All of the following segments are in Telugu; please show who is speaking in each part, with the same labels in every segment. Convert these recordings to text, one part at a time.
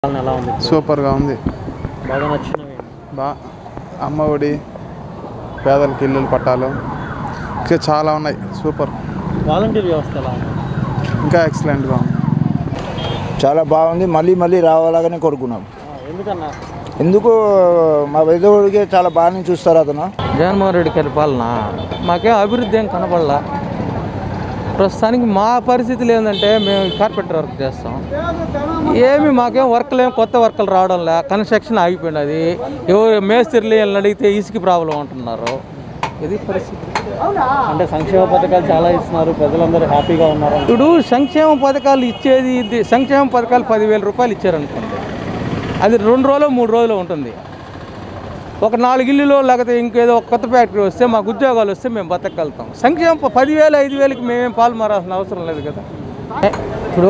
Speaker 1: పాలన ఎలా ఉంది
Speaker 2: సూపర్గా ఉంది
Speaker 1: బాగా నచ్చినవి
Speaker 2: బా అమ్మ ఒడి పేదలకి ఇల్లులు పట్టాలు ఇంకా చాలా ఉన్నాయి సూపర్
Speaker 1: వాలంటీర్ వ్యవస్థ ఎలా ఉంది
Speaker 2: ఇంకా ఎక్సలెంట్గా ఉంది
Speaker 3: చాలా బాగుంది మళ్ళీ మళ్ళీ రావాలని కోరుకున్నాం
Speaker 1: ఆ, ఎందుకన్నా
Speaker 3: ఎందుకు మా వైద్యుడికి చాలా బాగానే చూస్తారు అతను
Speaker 4: జగన్మోహన్ రెడ్డి గారి పాలన మాకేం అభివృద్ధి ఏం కనపడలా ప్రస్తుతానికి మా పరిస్థితులు ఏంటంటే మేము కార్పెంటర్ వర్క్ చేస్తాం ఏమి మాకేం వర్క్లు ఏం కొత్త వర్క్లు రావడం లే కన్స్ట్రక్షన్ ఆగిపోయినది ఎవరు మేస్త్రిలు వీళ్ళని అడిగితే ఇసుక ప్రాబ్లం అంటున్నారు ఇది పరిస్థితి
Speaker 1: అంటే సంక్షేమ పథకాలు చాలా ఇస్తున్నారు ప్రజలందరూ హ్యాపీగా ఉన్నారు
Speaker 4: ఇప్పుడు సంక్షేమ పథకాలు ఇచ్చేది ఇది సంక్షేమ పథకాలు పదివేల రూపాయలు ఇచ్చారనుకోండి అది రెండు రోజులు మూడు రోజులు ఉంటుంది ఒక నాలుగు ఇల్లులో లేకపోతే ఇంకేదో ఒక కొత్త ఫ్యాక్టరీ వస్తే మాకు ఉద్యోగాలు వస్తే మేము బతకగలుగుతాం సంక్షేమ ప- పదివేలు ఐదు వేలకి మేమేం పాలు మారాల్సిన అవసరం లేదు కదా ఏ, ఇప్పుడు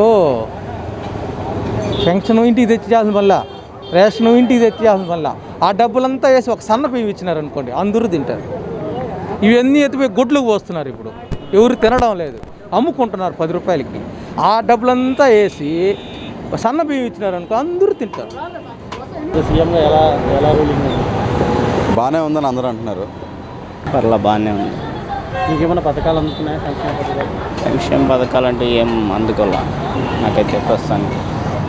Speaker 4: పెన్షన్ ఇంటికి తెచ్చేయాల్సిన వల్ల రేషన్ ఇంటికి తెచ్చేయాల్సిన వల్ల ఆ డబ్బులంతా వేసి ఒక సన్న బియ్యం ఇచ్చినారు అనుకోండి అందరూ తింటారు ఇవన్నీ ఎత్తిపోయి గుడ్లకు పోస్తున్నారు ఇప్పుడు ఎవరు తినడం లేదు అమ్ముకుంటున్నారు పది రూపాయలకి ఆ డబ్బులంతా వేసి సన్న బియ్యం ఇచ్చినారు అనుకో అందరూ తింటారు
Speaker 1: సీఎంగా ఎలా ఎలా రూలింగ్ ఉంది
Speaker 5: బాగానే ఉందని అందరూ అంటున్నారు
Speaker 6: పర్లా బాగానే ఉంది
Speaker 1: మీకేమైనా పథకాలు అందుతున్నాయా సంక్షేమ పథకాలు
Speaker 6: సంక్షేమ పథకాలు అంటే ఏం అందుకోలే నాకైతే ప్రస్తుతానికి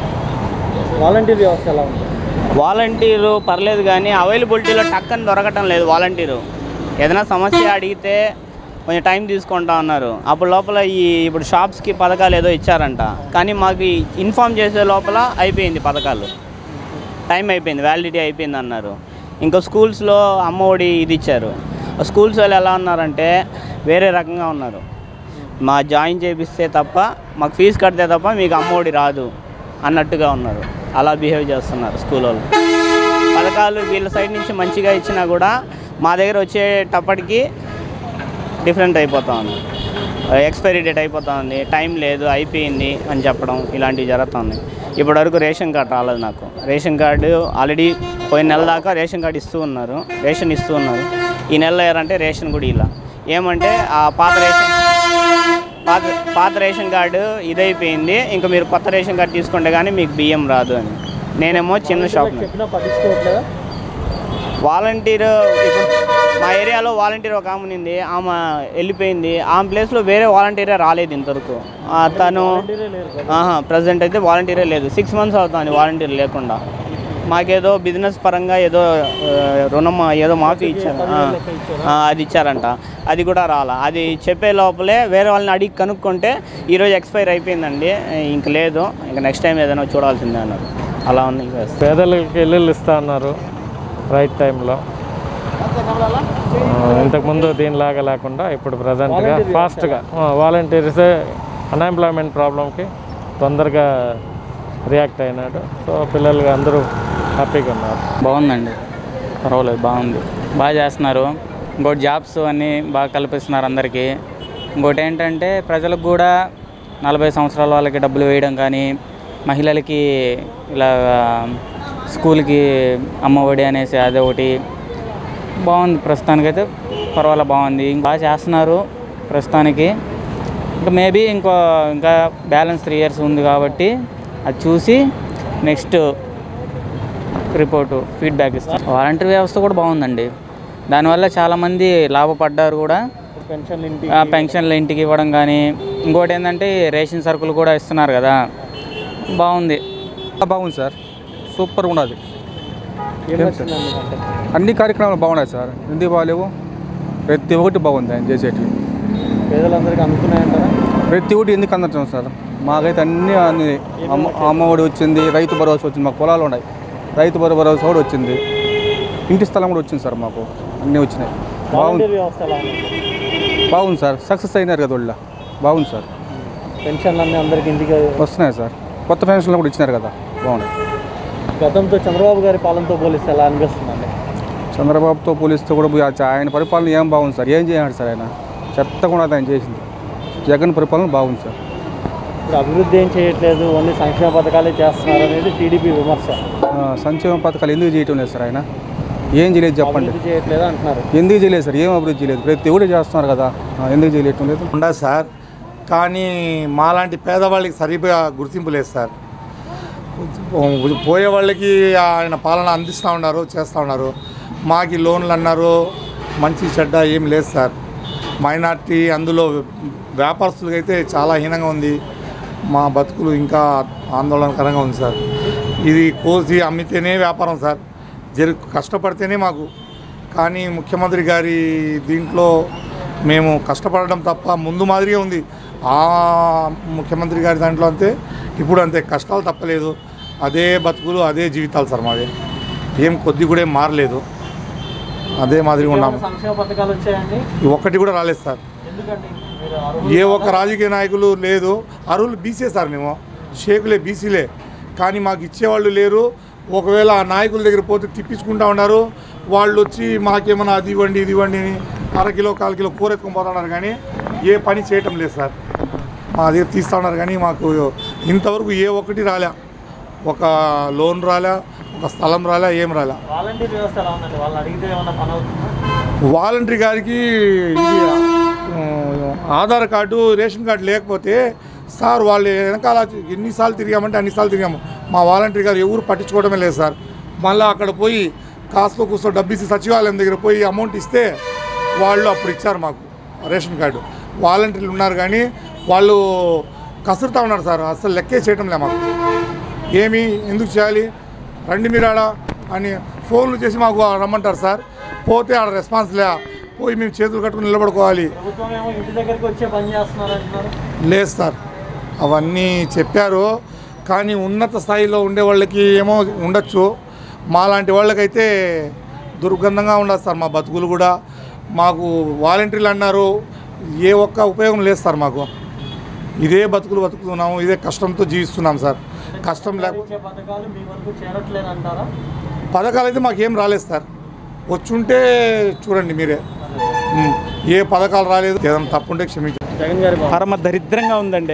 Speaker 1: వాలంటీర్ వ్యవస్థ ఎలా ఉంది
Speaker 6: వాలంటీరు పర్లేదు కానీ అవైలబిలిటీలో టక్కని దొరకటం లేదు వాలంటీరు ఏదైనా సమస్య అడిగితే కొంచెం టైం తీసుకుంటా ఉన్నారు అప్పుడు లోపల ఈ ఇప్పుడు షాప్స్కి పథకాలు ఏదో ఇచ్చారంట కానీ మాకు ఈ ఇన్ఫామ్ చేసే లోపల అయిపోయింది పథకాలు టైం అయిపోయింది వ్యాలిడిటీ అయిపోయింది అన్నారు ఇంకా స్కూల్స్లో అమ్మఒడి ఇది ఇచ్చారు ఆ స్కూల్స్ వాళ్ళు ఎలా ఉన్నారంటే వేరే రకంగా ఉన్నారు మా జాయిన్ చేపిస్తే తప్ప మాకు ఫీజు కడితే తప్ప మీకు అమ్మఒడి రాదు అన్నట్టుగా ఉన్నారు అలా బిహేవ్ చేస్తున్నారు స్కూల్ వాళ్ళు పథకాలు వీళ్ళ సైడ్ నుంచి మంచిగా ఇచ్చినా కూడా మా దగ్గర వచ్చేటప్పటికి డిఫరెంట్ అయిపోతా ఉంది ఎక్స్పైరీ డేట్ అయిపోతా ఉంది టైం లేదు అయిపోయింది అని చెప్పడం ఇలాంటివి జరుగుతుంది ఇప్పటివరకు రేషన్ కార్డు రాలేదు నాకు రేషన్ కార్డు ఆల్రెడీ పోయిన నెల దాకా రేషన్ కార్డు ఇస్తూ ఉన్నారు రేషన్ ఇస్తూ ఉన్నారు ఈ నెలలో ఏరంటే రేషన్ కూడా ఇలా ఏమంటే ఆ పాత రేషన్ పాత పాత రేషన్ కార్డు ఇదైపోయింది ఇంకా మీరు కొత్త రేషన్ కార్డు తీసుకుంటే కానీ మీకు బియ్యం రాదు అని నేనేమో చిన్న షాప్
Speaker 1: చెప్పినా పట్టించుకోవట్లేదా
Speaker 6: వాలంటీర్ ఇప్పుడు మా ఏరియాలో వాలంటీర్ ఒక ఆమె ఉంది ఆమె వెళ్ళిపోయింది ఆమె ప్లేస్లో వేరే వాలంటీరే రాలేదు ఇంతవరకు ఆ, తను ప్రజెంట్ అయితే వాలంటీరే లేదు సిక్స్ మంత్స్ అవుతుంది వాలంటీర్ లేకుండా మాకేదో బిజినెస్ పరంగా ఏదో ఆ, రుణం ఏదో మాఫీ ఇచ్చారు ఆ, ఆ, అది ఇచ్చారంట అది కూడా రాలా అది చెప్పే లోపలే వేరే వాళ్ళని అడిగి కనుక్కుంటే ఈరోజు ఎక్స్పైర్ అయిపోయిందండి ఇంక లేదు ఇంక నెక్స్ట్ టైం ఏదైనా చూడాల్సిందే అన్నారు అలా ఉంది ఇంకా
Speaker 7: పేదలకు ఇల్లులు ఇస్తా అన్నారు రైట్ టైంలో ఇంతకుముందు దీనిలాగా లేకుండా ఇప్పుడు ప్రజెంట్గా ఫాస్ట్గా వాలంటీర్స్ అన్ఎంప్లాయ్మెంట్ ప్రాబ్లంకి తొందరగా రియాక్ట్ అయినాడు సో పిల్లలు అందరూ హ్యాపీగా ఉన్నారు
Speaker 8: బాగుందండి పర్వాలేదు బాగుంది బాగా చేస్తున్నారు ఇంకోటి జాబ్స్ అన్నీ బాగా కల్పిస్తున్నారు అందరికీ ఇంకోటి ఏంటంటే ప్రజలకు కూడా నలభై సంవత్సరాల వాళ్ళకి డబ్బులు వేయడం కానీ మహిళలకి ఇలా స్కూల్కి అమ్మఒడి అనేసి అదే ఒకటి బాగుంది ప్రస్తుతానికైతే పర్వాలేదు బాగుంది ఇంకా బాగా చేస్తున్నారు ప్రస్తుతానికి ఇంకా మేబీ ఇంకో ఇంకా బ్యాలెన్స్ త్రీ ఇయర్స్ ఉంది కాబట్టి అది చూసి నెక్స్ట్ రిపోర్టు ఫీడ్బ్యాక్ ఇస్తాం వాలంటీర్ వ్యవస్థ కూడా బాగుందండి దానివల్ల చాలామంది లాభపడ్డారు కూడా
Speaker 1: పెన్షన్ ఇంటి
Speaker 8: ఆ పెన్షన్లు ఇంటికి ఇవ్వడం కానీ ఇంకోటి ఏంటంటే రేషన్ సరుకులు కూడా ఇస్తున్నారు కదా బాగుంది
Speaker 9: బాగుంది సార్ సూపర్గా ఉన్నది
Speaker 1: ఏం నచ్చిందండి అంటే
Speaker 9: అన్ని కార్యక్రమాలు బాగున్నాయి సార్ ఎందుకు బాగాలేవు ప్రతి ఒక్కటి బాగుంది ఆయన చేసేటివి
Speaker 1: పేదలందరికీ అందుతున్నాయంటారా
Speaker 9: ప్రతి ఒక్కటి ఎందుకు అందటం సార్ మాకైతే అన్ని అన్ని అమ్మ అమ్మఒడి వచ్చింది రైతు భరోసా వచ్చింది మాకు పొలాలు ఉన్నాయి రైతు భరో- భరోసా కూడా వచ్చింది ఇంటి స్థలం కూడా వచ్చింది సార్ మాకు అన్నీ వచ్చినాయి బాగుంది
Speaker 1: వాలంటీర్ వ్యవస్థ ఎలా ఉంది
Speaker 9: బాగుంది సార్ సక్సెస్ అయినారు కదా వాళ్ళ బాగుంది సార్
Speaker 1: పెన్షన్లు అన్నీ అందరికీ ఇంటికి
Speaker 9: వస్తున్నాయి సార్ కొత్త పెన్షన్లు కూడా ఇచ్చినారు కదా బాగున్నాయి
Speaker 1: గతంతో చంద్రబాబు గారి పాలనతో పోలిస్తే ఎలా అనిపిస్తుందండి
Speaker 9: చంద్రబాబుతో పోలిస్తే కూడా పోయి ఆ- ఆయన పరిపాలన ఏం బాగుంది సార్ ఏం చేయాలి సార్ ఆయన చెత్త కూడా ఆయన చేసింది జగన్ పరిపాలన బాగుంది సార్
Speaker 1: ఇప్పుడు అభివృద్ధి ఏం చేయట్లేదు ఓన్లీ సంక్షేమ పథకాలే చేస్తున్నారు అనేది టీడీపీ విమర్శ
Speaker 9: ఆ, సంక్షేమ పథకాలు ఎందుకు చేయటం లేదు సార్ ఆయన ఏం చేయలేదు చెప్పండి
Speaker 1: అభివృద్ధి చేయట్లేదు అంటున్నారు
Speaker 9: ఎందుకు చేయలేదు సార్ ఏం అభివృద్ధి చేయలేదు ప్రతి ఒక్కటి చేస్తున్నారు కదా ఆ, ఎందుకు చేయలేటం లేదు
Speaker 10: ఉండదు సార్ కానీ మాలాంటి పేదవాళ్ళకి సరిగ్గా గుర్తింపు లేదు సార్ పోయే వాళ్ళకి ఆయన పాలన అందిస్తూ ఉన్నారు చేస్తూ ఉన్నారు మాకి లోన్లు అన్నారు మంచి చెడ్డ ఏం లేదు సార్ మైనార్టీ అందులో వ్యాపారస్తులకి అయితే చాలా హీనంగా ఉంది మా బతుకులు ఇంకా ఆందోళనకరంగా ఉంది సార్ ఇది కోసి అమ్మితేనే వ్యాపారం సార్ జరి కష్టపడితేనే మాకు కానీ ముఖ్యమంత్రి గారి దీంట్లో మేము కష్టపడడం తప్ప ముందు మాదిరిగా ఉంది ఆ ముఖ్యమంత్రి గారి దాంట్లో అంతే ఇప్పుడు అంతే కష్టాలు తప్పలేదు అదే బతుకులు అదే జీవితాలు సార్ మాది ఏం కొద్ది కూడా ఏం మారలేదు అదే మాదిరిగా ఉన్నాము
Speaker 1: ఏమైనా సంక్షేమ పథకాలు వచ్చాయండి
Speaker 10: ఈ ఒక్కటి కూడా రాలేదు సార్
Speaker 1: ఎందుకండి మీరు అర్హులు
Speaker 10: ఏ ఒక్క రాజకీయ నాయకులు లేదు అరువులు బీసీ సార్ మేము షేకులే బీసీలే కానీ మాకు ఇచ్చేవాళ్ళు లేరు ఒకవేళ ఆ నాయకుల దగ్గర పోతే తిప్పించుకుంటా ఉన్నారు వాళ్ళు వచ్చి మాకేమన్నా అది ఇవ్వండి ఇది ఇవ్వండి అని అరకిలో కాలు కిలో కూర ఎత్తుకొని పోతా ఉన్నారు కానీ ఏ పని చేయటం లేదు సార్ మా దగ్గర తీస్తూ ఉన్నారు కానీ మాకు ఇంతవరకు ఏ ఒక్కటి రాలే ఒక లోన్ రాలే ఒక స్థలం రాలే ఏం రాలే
Speaker 1: వాలంటీర్ వ్యవస్థ ఎలా ఉందండి వాళ్ళు అడిగితే ఏమన్నా పని అవుతుందా
Speaker 10: వాలంటరీ గారికి ఇది ఆ, ఆధార్ కార్డు రేషన్ కార్డు లేకపోతే సార్ వాళ్ళు వెనకాల ఎన్నిసార్లు తిరిగామంటే అన్నిసార్లు తిరిగాము మా వాలంటరీ గారు ఎవరు పట్టించుకోవడమే లేదు సార్ మళ్ళీ అక్కడ పోయి కాస్త కూస్తో డబ్బు ఇచ్చి సచివాలయం దగ్గర పోయి అమౌంట్ ఇస్తే వాళ్ళు అప్పుడు ఇచ్చారు మాకు రేషన్ కార్డు వాలంటీర్లు ఉన్నారు కానీ వాళ్ళు కసురుతా ఉన్నారు సార్ అసలు లెక్కే చేయటం లే మాకు ఏమి ఎందుకు చేయాలి రండి మీరు ఆడ అని ఫోన్లు చేసి మాకు రమ్మంటారు సార్ పోతే ఆడ రెస్పాన్స్ లే పోయి మేము చేతులు కట్టుకుని నిలబడుకోవాలి
Speaker 1: ప్రభుత్వం ఏమో ఇంటి దగ్గరికి వచ్చే పని చేస్తున్నారు అంటున్నారు
Speaker 10: లేదు సార్ అవన్నీ చెప్పారు కానీ ఉన్నత స్థాయిలో ఉండే వాళ్ళకి ఏమో ఉండొచ్చు మాలాంటి వాళ్ళకైతే దుర్గంధంగా ఉండదు సార్ మా బతుకులు కూడా మాకు వాలంటీర్లు అన్నారు ఏ ఒక్క ఉపయోగం లేదు సార్ మాకు ఇదే బతుకులు బతుకుతున్నాము ఇదే కష్టంతో జీవిస్తున్నాం సార్ కష్టం లేక
Speaker 1: ఇచ్చే పథకాలు మీ వరకు చేరట్లేదు అంటారా
Speaker 10: పథకాలు అయితే మాకేం రాలేదు సార్ వచ్చుంటే చూడండి మీరే ఉమ్, ఏ పథకాలు రాలేదు ఏదైనా తప్పుంటే క్షమించండి
Speaker 1: జగన్ గారి బాబు
Speaker 6: పరమ దరిద్రంగా ఉందండి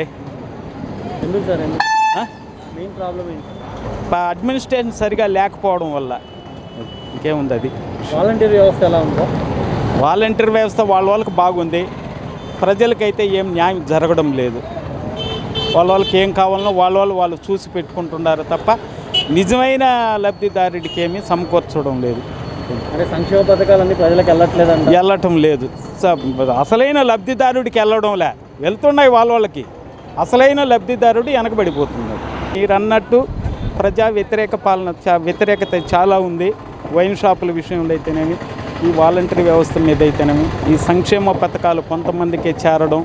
Speaker 1: ఎందుకు సార్ ఎందుకు
Speaker 6: ఆ?
Speaker 1: మెయిన్ ప్రాబ్లం ఏంటి
Speaker 6: ప- అడ్మినిస్ట్రేషన్ సరిగా లేకపోవడం వల్ల ఇంకేముంది అది
Speaker 1: వాలంటీర్ వ్యవస్థ ఎలా ఉందో
Speaker 6: వాలంటీర్ వ్యవస్థ వాళ్ళ వాళ్ళకి బాగుంది ప్రజలకైతే ఏం న్యాయం జరగడం లేదు వాళ్ళ వాళ్ళకి ఏం కావాలనో వాళ్ళ వాళ్ళు వాళ్ళు చూసి పెట్టుకుంటున్నారు తప్ప నిజమైన లబ్ధిదారుడికి ఏమీ సమకూర్చడం లేదు
Speaker 1: అంటే సంక్షేమ పథకాలన్నీ ప్రజలకు వెళ్ళట్లేదు అంట
Speaker 6: వెళ్ళటం లేదు స- అసలైన లబ్ధిదారుడికి వెళ్ళడంలే వెళ్తున్నాయి వాళ్ళ వాళ్ళకి అసలైన లబ్ధిదారుడు వెనకబడిపోతున్నాడు మీరు అన్నట్టు ప్రజా వ్యతిరేక పాలన చా- వ్యతిరేకత చాలా ఉంది వైన్ షాపుల విషయంలో అయితేనేమి ఈ వాలంటరీ వ్యవస్థ మీద అయితేనేమి ఈ సంక్షేమ పథకాలు కొంతమందికే చేరడం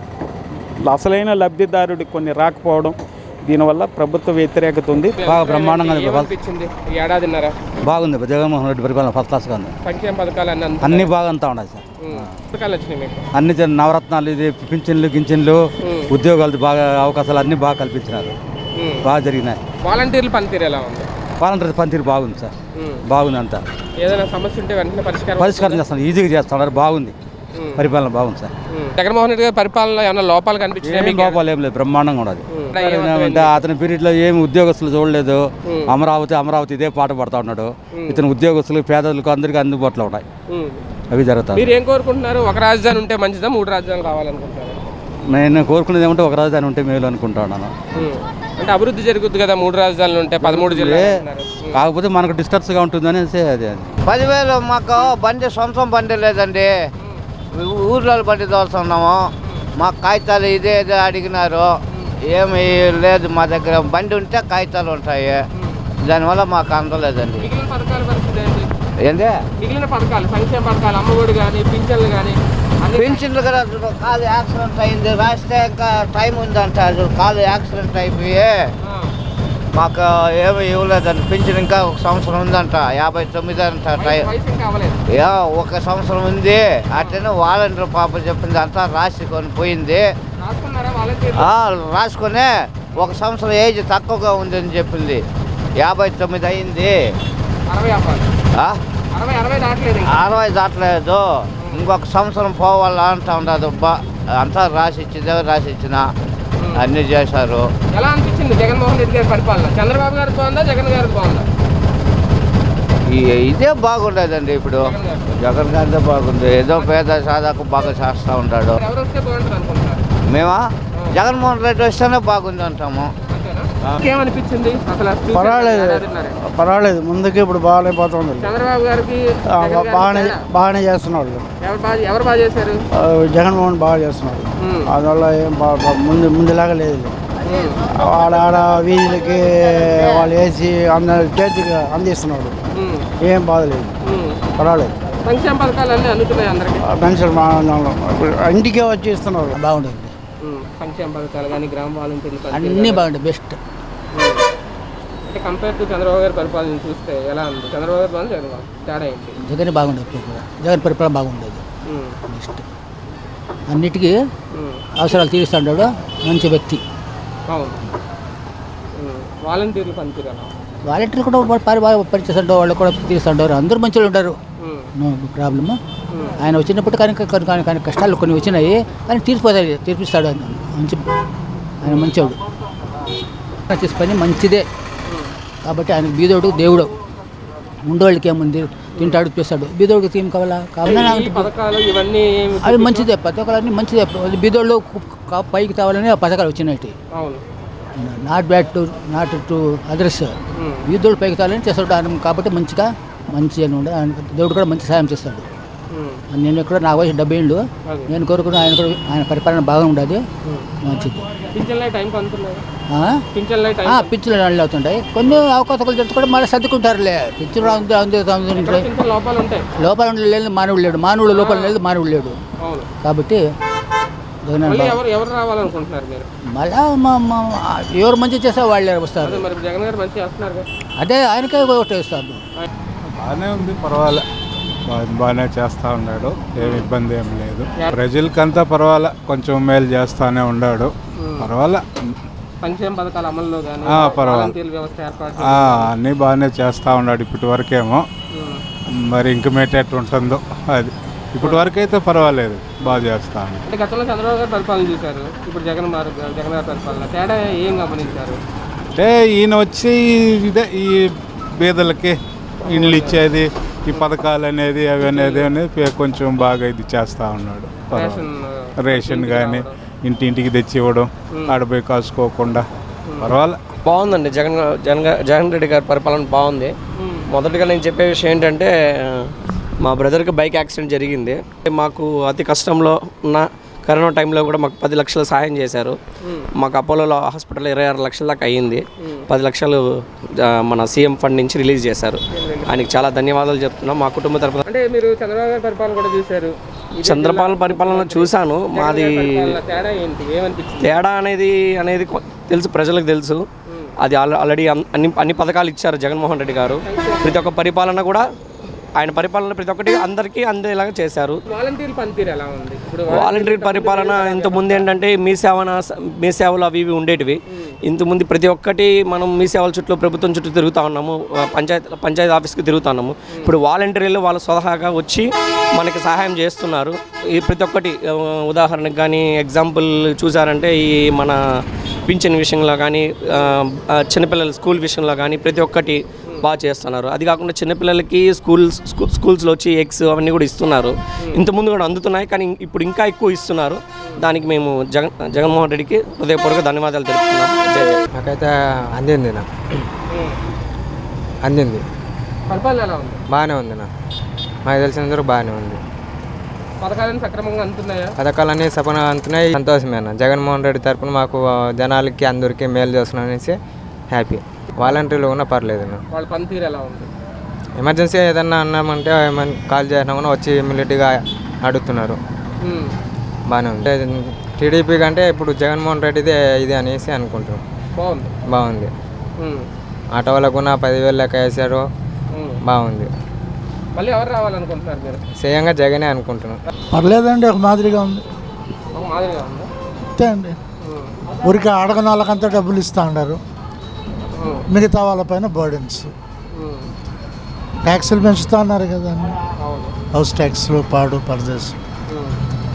Speaker 6: అసలైన లబ్ధిదారుడికి కొన్ని రాకపోవడం దీనివల్ల ప్రభుత్వ వ్యతిరేకత ఉంది
Speaker 11: బాగా బ్రహ్మాండంగా ఉంది.
Speaker 12: ఏమనిపించింది ఈ ఏడాదిన్నర
Speaker 11: బాగుంది జగన్మోహన్ రెడ్డి పరిపాలన ఫస్ట్ క్లాస్గా ఉంది
Speaker 12: సంక్షేమ పథకాలు అన్ని అందుతున్నాయి.
Speaker 11: అన్ని బాగా అంతా ఉన్నాయి సార్
Speaker 12: ఉమ్. పథకాలు వచ్చినాయి మీకు
Speaker 11: అన్ని జన- నవరత్నాలు ఇది పింఛన్లు గింఛన్లు
Speaker 12: ఉమ్.
Speaker 11: ఉద్యోగాలు బాగా అవకాశాలు అన్ని బాగా కల్పించినారు
Speaker 12: ఉమ్.
Speaker 11: బాగా జరిగినాయి
Speaker 12: వాలంటీర్ల పనితీరు ఎలా ఉంది
Speaker 11: వాలంటీర్ పనితీరు బాగుంది సార్
Speaker 12: ఉమ్.
Speaker 11: బాగుంది అంతా
Speaker 12: ఏదైనా సమస్య ఉంటే వెంటనే పరిష్కారం
Speaker 11: పరిష్కారం చేస్తున్నారు ఈజీగా చేస్తున్నారు బాగుంది
Speaker 12: ఉమ్.
Speaker 11: పరిపాలన బాగుంది సార్
Speaker 12: ఉమ్. జగన్మోహన్ రెడ్డి గారి పరిపాలనలో ఏమైనా లోపాలు కనిపించినాయి
Speaker 11: ఏం
Speaker 12: మీకు
Speaker 11: లోపాలు ఏం లేదు బ్రహ్మాండంగా ఉండదు
Speaker 12: ఉమ్.
Speaker 11: అంటే అతని పీరియడ్లో ఏమి ఉద్యోగస్తులు చూడలేదు
Speaker 12: ఉమ్.
Speaker 11: అమరావతి అమరావతి ఇదే పాట పడతా ఉన్నాడు
Speaker 12: ఉమ్.
Speaker 11: ఇతను ఉద్యోగస్తులు పేదలకు అందరికీ అందుబాటులో ఉన్నాయి
Speaker 12: ఉమ్.
Speaker 11: అవి జరుగుతాయి
Speaker 12: మీరు ఏం కోరుకుంటున్నారు ఒక రాజధాని ఉంటే మంచిదా మూడు రాజధానులు కావాలనుకుంటున్నారు
Speaker 11: నేను కోరుకునేది ఏమంటే ఒక రాజధాని ఉంటే మేలు అనుకుంటా ఉన్నాను
Speaker 12: అంటే అభివృద్ధి జరుగుద్ది కదా మూడు రాజధానులు ఉంటే పదమూడు జిల్లాలు
Speaker 11: ఏ,
Speaker 12: అంటున్నారు. ఉమ్.
Speaker 11: కాకపోతే మనకు డిస్టర్బ్స్గా ఉంటుంది అనేసి అది అది
Speaker 3: పదివేలు మాకు బండి సొంతం బండి లేదండి ఊర్లో బండి తోలుతున్నాము మాకు కాగితాలు ఇదే ఇదే అడిగినారు ఏమి లేదు మా దగ్గర బండి ఉంటే కాగితాలు ఉంటాయి దానివల్ల మాకు అందలేదండి
Speaker 12: మిగిలిన పథకాల పరిస్థితి ఏంటి
Speaker 3: ఏంది
Speaker 12: మిగిలిన పథకాలు సంక్షేమ పథకాలు అమ్మఒడి కానీ పింఛన్లు కానీ అన్ని
Speaker 3: పెన్షన్లు కూడా చూడు, కాలు యాక్సిడెంట్ అయింది రాస్తే ఇంకా టైం ఉందంట చూడు, కాలు యాక్సిడెంట్ అయిపోయి
Speaker 12: ఆ.
Speaker 3: మాకు ఏమి ఇవ్వలేదండి పెన్షన్ ఇంకా ఒక సంవత్సరం ఉందంట యాభై తొమ్మిది అంట టైం
Speaker 12: వయసు ఇంకా అవ్వలేదు
Speaker 3: యా ఒక సంవత్సరం ఉంది అట్లనే వాలంటీర్ పాప చెప్పింది అంతా రాసుకొని పోయింది
Speaker 12: రాసుకున్నారా వాలంటీర్
Speaker 3: ఆ, రాసుకొని ఒక సంవత్సరం ఏజ్ తక్కువగా ఉందని చెప్పింది యాభై తొమ్మిది అయింది
Speaker 12: అరవై అవ్వాలి
Speaker 3: ఆ,
Speaker 12: అరవై అరవై దాటలేదు ఇంకా.
Speaker 3: అరవై దాటలేదు ఇంకొక సంవత్సరం పోవాలా అంటా ఉండదు బా అంతా రాసి ఇచ్చిందే రాసి ఇచ్చిన అన్నీ చేశారు
Speaker 12: ఎలా అనిపించింది జగన్మోహన్ రెడ్డి గారి పరిపాలన చంద్రబాబు గారికి బాగుందా జగన్ గారికి బాగుందా
Speaker 3: ఈ ఇదే బాగుండేదండి ఇప్పుడు
Speaker 12: జగన్ గారు
Speaker 3: జగన్ గారిదే బాగుంది ఏదో పేద సాదాకు బాగా చేస్తూ ఉంటాడు
Speaker 12: ఎవరు వస్తే బాగుంటుంది అనుకుంటున్నారు
Speaker 3: మేమా జగన్మోహన్ రెడ్డి వస్తేనే బాగుంది అంటాము
Speaker 12: అంతేనా ఏమనిపించింది అసలు చూసారు
Speaker 13: పర్వాలేదు
Speaker 12: ఏడాదిన్నరే.
Speaker 13: పర్వాలేదు ముందుకి ఇప్పుడు బాగానే పోతుంది
Speaker 12: చంద్రబాబు గారికి
Speaker 13: ఆ,
Speaker 12: జగన్ గారికి
Speaker 13: బాగానే
Speaker 12: తేడా?
Speaker 13: బాగానే చేస్తున్నాడు
Speaker 12: ఎవరు బాగా ఎవరు బాగా చేశారు
Speaker 13: ఆ, జగన్మోహన్ బాగా చేస్తున్నాడు అందువల్ల ఏం బా- బా- ముందు ముందులాగా లేదు ఆడ ఆడ వీధులకి వాళ్ళు వేసి అందరు చేతికి అందిస్తున్నాడు ఏం బాధలేదు పర్వాలేదు
Speaker 12: సంక్షేమ పథకాలు అన్నీ అందుతున్నాయి అందరికి
Speaker 13: పెన్షన్ మా ఇప్పుడు ఇంటికే వచ్చి ఇస్తున్నారు బాగుంటుంది
Speaker 12: సంక్షేమ పథకాలు కానీ గ్రామ వాలంటీర్లు పనితీరు
Speaker 13: అన్నీ
Speaker 12: కానీ.
Speaker 13: బాగుంటాయి బెస్ట్
Speaker 12: అంటే కంపేర్ టు చంద్రబాబు గారి పరిపాలన చూస్తే ఎలా ఉంది చంద్రబాబు గారి పాలన జగన్ పాలన తేడా ఏంటి
Speaker 13: జగన్ బాగుండేది ఇప్పుడు కూడా జగన్ పరిపాలన బాగుండేది
Speaker 12: ఉమ్.
Speaker 13: బెస్ట్ అన్నిటికీ
Speaker 12: ఉమ్.
Speaker 13: అవసరాలు తీరుస్తాడు మంచి వ్యక్తి
Speaker 12: అవును ఉమ్. వాలంటీర్లు పనితీరు ఎలా ఉంది?
Speaker 13: వాలంటీర్లు కూడా బాగా పని బాగా పనిచేస్తుంటారు వాళ్ళు కూడా తీరుస్తుంటారు అందరూ మంచిగా ఉంటారు
Speaker 12: ఉమ్.
Speaker 13: నో ప్రాబ్లమ్ ఆయన వచ్చినప్పుడు కానీ కొన్ని కానీ కానీ కష్టాలు కొన్ని వచ్చినాయి కానీ తీర్చిపోతాయి తీర్పిస్తాడు ఆయన మంచి ఆయన మంచివాడు చేసే పని మంచిదే కాబట్టి ఆయన బీదోడు దేవుడు ఉండోళ్ళకి ఏముంది తింటాడు చేస్తాడు బీదోడికి ఏం కావాలా కావాలని
Speaker 12: ఈ
Speaker 13: ఆయన-
Speaker 12: పథకాలు ఇవన్నీ ఏమి
Speaker 13: అవి మంచిదే పథకాలన్నీ మంచిదే అది బీదోళ్ళు కా- పైకి తేవాలని ఆ పథకాలు వచ్చినాయి
Speaker 12: అవును
Speaker 13: not bad to not to others
Speaker 12: um.
Speaker 13: బీదోళ్ళు పైకి తేవాలని చేస్తాడు ఆయన కాబట్టి మంచిగా మంచి అని ఉండే ఆయన దేవుడు కూడా మంచి సాయం చేస్తాడు
Speaker 12: ఉమ్.
Speaker 13: నేను ఇక్కడ నా వయసు డెబ్బై ఏళ్ళు
Speaker 12: అదే.
Speaker 13: నేను కోరుకున్న ఆయన కూడా ఆయన పరిపాలన బాగా ఉండదు
Speaker 12: ఉమ్.
Speaker 13: మంచిది
Speaker 12: పింఛన్లు టైంకి అందుతున్నాయి
Speaker 13: ఆ?
Speaker 12: పింఛన్లు టైం
Speaker 13: ఆ, పింఛన్లు అన్నీ అవుతుంటాయి కొన్ని అవకాశాలు చెప్తే కూడా మళ్ళీ సర్దుకుంటారులే పింఛన్ అందు అందు
Speaker 12: ఎక్కడ పింఛన్ లోపాలు ఉంటాయి
Speaker 13: లోపల లేదు మానవుడు లేడు మానవుడు లోపల లేదు మానవుడు లేడు
Speaker 12: అవును
Speaker 13: కాబట్టి జగన్
Speaker 12: మళ్ళీ
Speaker 13: బాగా-
Speaker 12: ఎవరు ఎవరు రావాలనుకుంటున్నారు మీరు
Speaker 13: మళ్ళా మా మా ఎవరు మంచి చేస్తే వాళ్ళే వస్తారు
Speaker 12: అదే మరి జగన్ గారు మంచి చేస్తున్నారు కదా
Speaker 13: అదే ఆయనకే ఓటేస్తాను
Speaker 14: బాగానే ఉంది పర్వాలే బా- బాగానే చేస్తూ ఉన్నాడు ఏమి ఇబ్బంది ఏం లేదు ప్రజలకంతా పర్వాలే కొంచెం మేలు చేస్తానే ఉన్నాడు పర్వాలే
Speaker 12: సంక్షేమ పథకాల అమల్లో కానీ
Speaker 14: ఆ, పర్వాలేదు.
Speaker 12: వాలంటీర్ల వ్యవస్థ ఏర్పాటు
Speaker 14: ఆ, అన్నీ బాగానే చేస్తూ ఉన్నాడు ఇప్పటి వరకేమో మరి ఇంక ఎట్టు ఉంటుందో అది ఇప్పటి వరకు అయితే పర్వాలేదు బాగా చేస్తా ఉన్నాడు
Speaker 12: అంటే గతంలో చంద్రబాబు గారు పరిపాలన చూశారు ఇప్పుడు జగన్ మారు జగన్ గారి పరిపాలన తేడా ఏం గమనించారు
Speaker 14: అంటే ఈయన వచ్చి ఇదే ఈ బీదలకి ఇండ్లు ఇచ్చేది ఈ పథకాలు అనేది అవి అనేది అనేది కొంచెం బాగా ఇది చేస్తూ ఉన్నాడు
Speaker 12: రేషన్,
Speaker 14: రేషన్ కానీ ఇంటింటికి తెచ్చి ఇవ్వడం ఆడపోయి కాసుకోకుండా పర్వాలే
Speaker 15: బాగుందండి జగన్ జగన్ గా- జగన్ రెడ్డి గారి పరిపాలన బాగుంది మొదటగా నేను చెప్పే విషయం ఏంటంటే మా బ్రదర్కి బైక్ యాక్సిడెంట్ జరిగింది మాకు అతి కష్టంలో ఉన్న కరోనా టైంలో కూడా మాకు పది లక్షలు సాయం చేశారు మాకు అపోలో హాస్పిటల్ ఇరవై ఆరు లక్షల దాకా అయ్యింది పది లక్షలు ఆ, మన సీఎం ఫండ్ నుంచి రిలీజ్ చేశారు ఆయనకి చాలా ధన్యవాదాలు చెప్తున్నాం మా కుటుంబ తరపున
Speaker 12: అంటే మీరు చంద్రబాబు గారి పరిపాలన కూడా చూశారు ఇదే
Speaker 15: చంద్రపాలన పరిపాలన చూశాను
Speaker 12: జగన్
Speaker 15: మాది
Speaker 12: గారి పరిపాలన తేడా ఏంటి ఏమనిపించింది
Speaker 15: తేడా అనేది అనేది కొ- తెలుసు ప్రజలకు తెలుసు అది ఆల్- ఆల్రెడీ అన్- అన్ని అన్ని పథకాలు ఇచ్చారు జగన్మోహన్ రెడ్డి గారు ప్రతి ఒక్క పరిపాలన కూడా ఆయన పరిపాలన ప్రతి ఒక్కటి అందరికీ అందేలాగా చేశారు
Speaker 12: వాలంటీర్ పనితీరు ఎలా ఉంది ఇప్పుడు
Speaker 15: వాలంటీర్ పరిపాలన ఇంతకుముందు ఏంటంటే మీ సేవన మీ సేవలు అవి ఇవి ఉండేటివి ఇంతకుముందు ప్రతి ఒక్కటి మనం మీ సేవల చుట్టూ ప్రభుత్వం చుట్టూ తిరుగుతూ ఉన్నాము ఆ, పంచాయత్ పంచాయతీ ఆఫీస్కి తిరుగుతూ ఉన్నాము ఇప్పుడు వాలంటీర్లు వాళ్ళ స్వతహాగా వచ్చి మనకి సహాయం చేస్తున్నారు ఈ ప్రతి ఒక్కటి ఆ, ఉదాహరణకు కానీ ఎగ్జాంపుల్ చూసారంటే ఈ మన పింఛన్ విషయంలో కానీ ఆ, ఆ, చిన్నపిల్లల స్కూల్ విషయంలో కానీ ప్రతి ఒక్కటి బాగా చేస్తున్నారు అది కాకుండా చిన్నపిల్లలకి స్కూల్స్ స్కూ- స్కూల్స్లో వచ్చి ఎగ్స్ అవన్నీ కూడా ఇస్తున్నారు ఇంతకుముందు కూడా అందుతున్నాయి కానీ ఇప్పుడు ఇంకా ఎక్కువ ఇస్తున్నారు దానికి మేము జగన్ జగన్మోహన్ రెడ్డికి హృదయపూర్వక ధన్యవాదాలు తెలుపుతున్నాం జై జై
Speaker 16: నాకైతే అందింది నా అందింది
Speaker 12: పరిపాలన ఎలా ఉంది
Speaker 16: బాగానే ఉంది నా మాకు తెలిసినందుకు బాగానే ఉంది
Speaker 12: పథకాలను సక్రమంగా అందుతున్నాయా
Speaker 16: పథకాలన్నీ సపన అంటున్నాయి సంతోషమే అన్న జగన్మోహన్ రెడ్డి తరపున మాకు జనాలకి అందరికీ మేలు చేస్తున్నాం అనేసి హ్యాపీ వాలంటీర్లు ఉన్నా పర్లేదు అన్న
Speaker 12: వాళ్ళ పనితీరు ఎలా ఉంది
Speaker 16: ఎమర్జెన్సీ ఏదన్నా అన్నామంటే ఏమన్నా కాల్ చేసినా కూడా వచ్చి ఇమ్మీడియట్గా అడుగుతున్నారు
Speaker 12: ఉమ్.
Speaker 16: బాగానే ఉంది టీడీపీ కంటే ఇప్పుడు జగన్మోహన్ రెడ్డిదే ఇది అనేసి అనుకుంటున్నాం
Speaker 12: బాగుంది
Speaker 16: బాగుంది
Speaker 12: ఉమ్.
Speaker 16: ఆటో వాళ్ళకు కూడా పదివేలు లెక్క వేశారు
Speaker 12: ఉమ్.
Speaker 16: బాగుంది
Speaker 12: మళ్ళీ ఎవరు రావాలనుకుంటున్నారు మీరు
Speaker 16: సేయంగా జగనే అనుకుంటున్నాం
Speaker 17: పర్లేదండి ఒక మాదిరిగా ఉంది
Speaker 12: ఒక మాదిరిగా ఉందా
Speaker 17: అంతే అండి ఊరికి అడగని వాళ్ళకంతా డబ్బులు ఇస్తూ ఉన్నారు మిగతా వాళ్ళపైన బర్డెన్స్
Speaker 12: ఉమ్.
Speaker 17: ట్యాక్సులు పెంచుతా ఉన్నారు కదండి
Speaker 12: అవును
Speaker 17: హౌస్ ట్యాక్స్లు పాడు పరదేశం
Speaker 12: ఉమ్.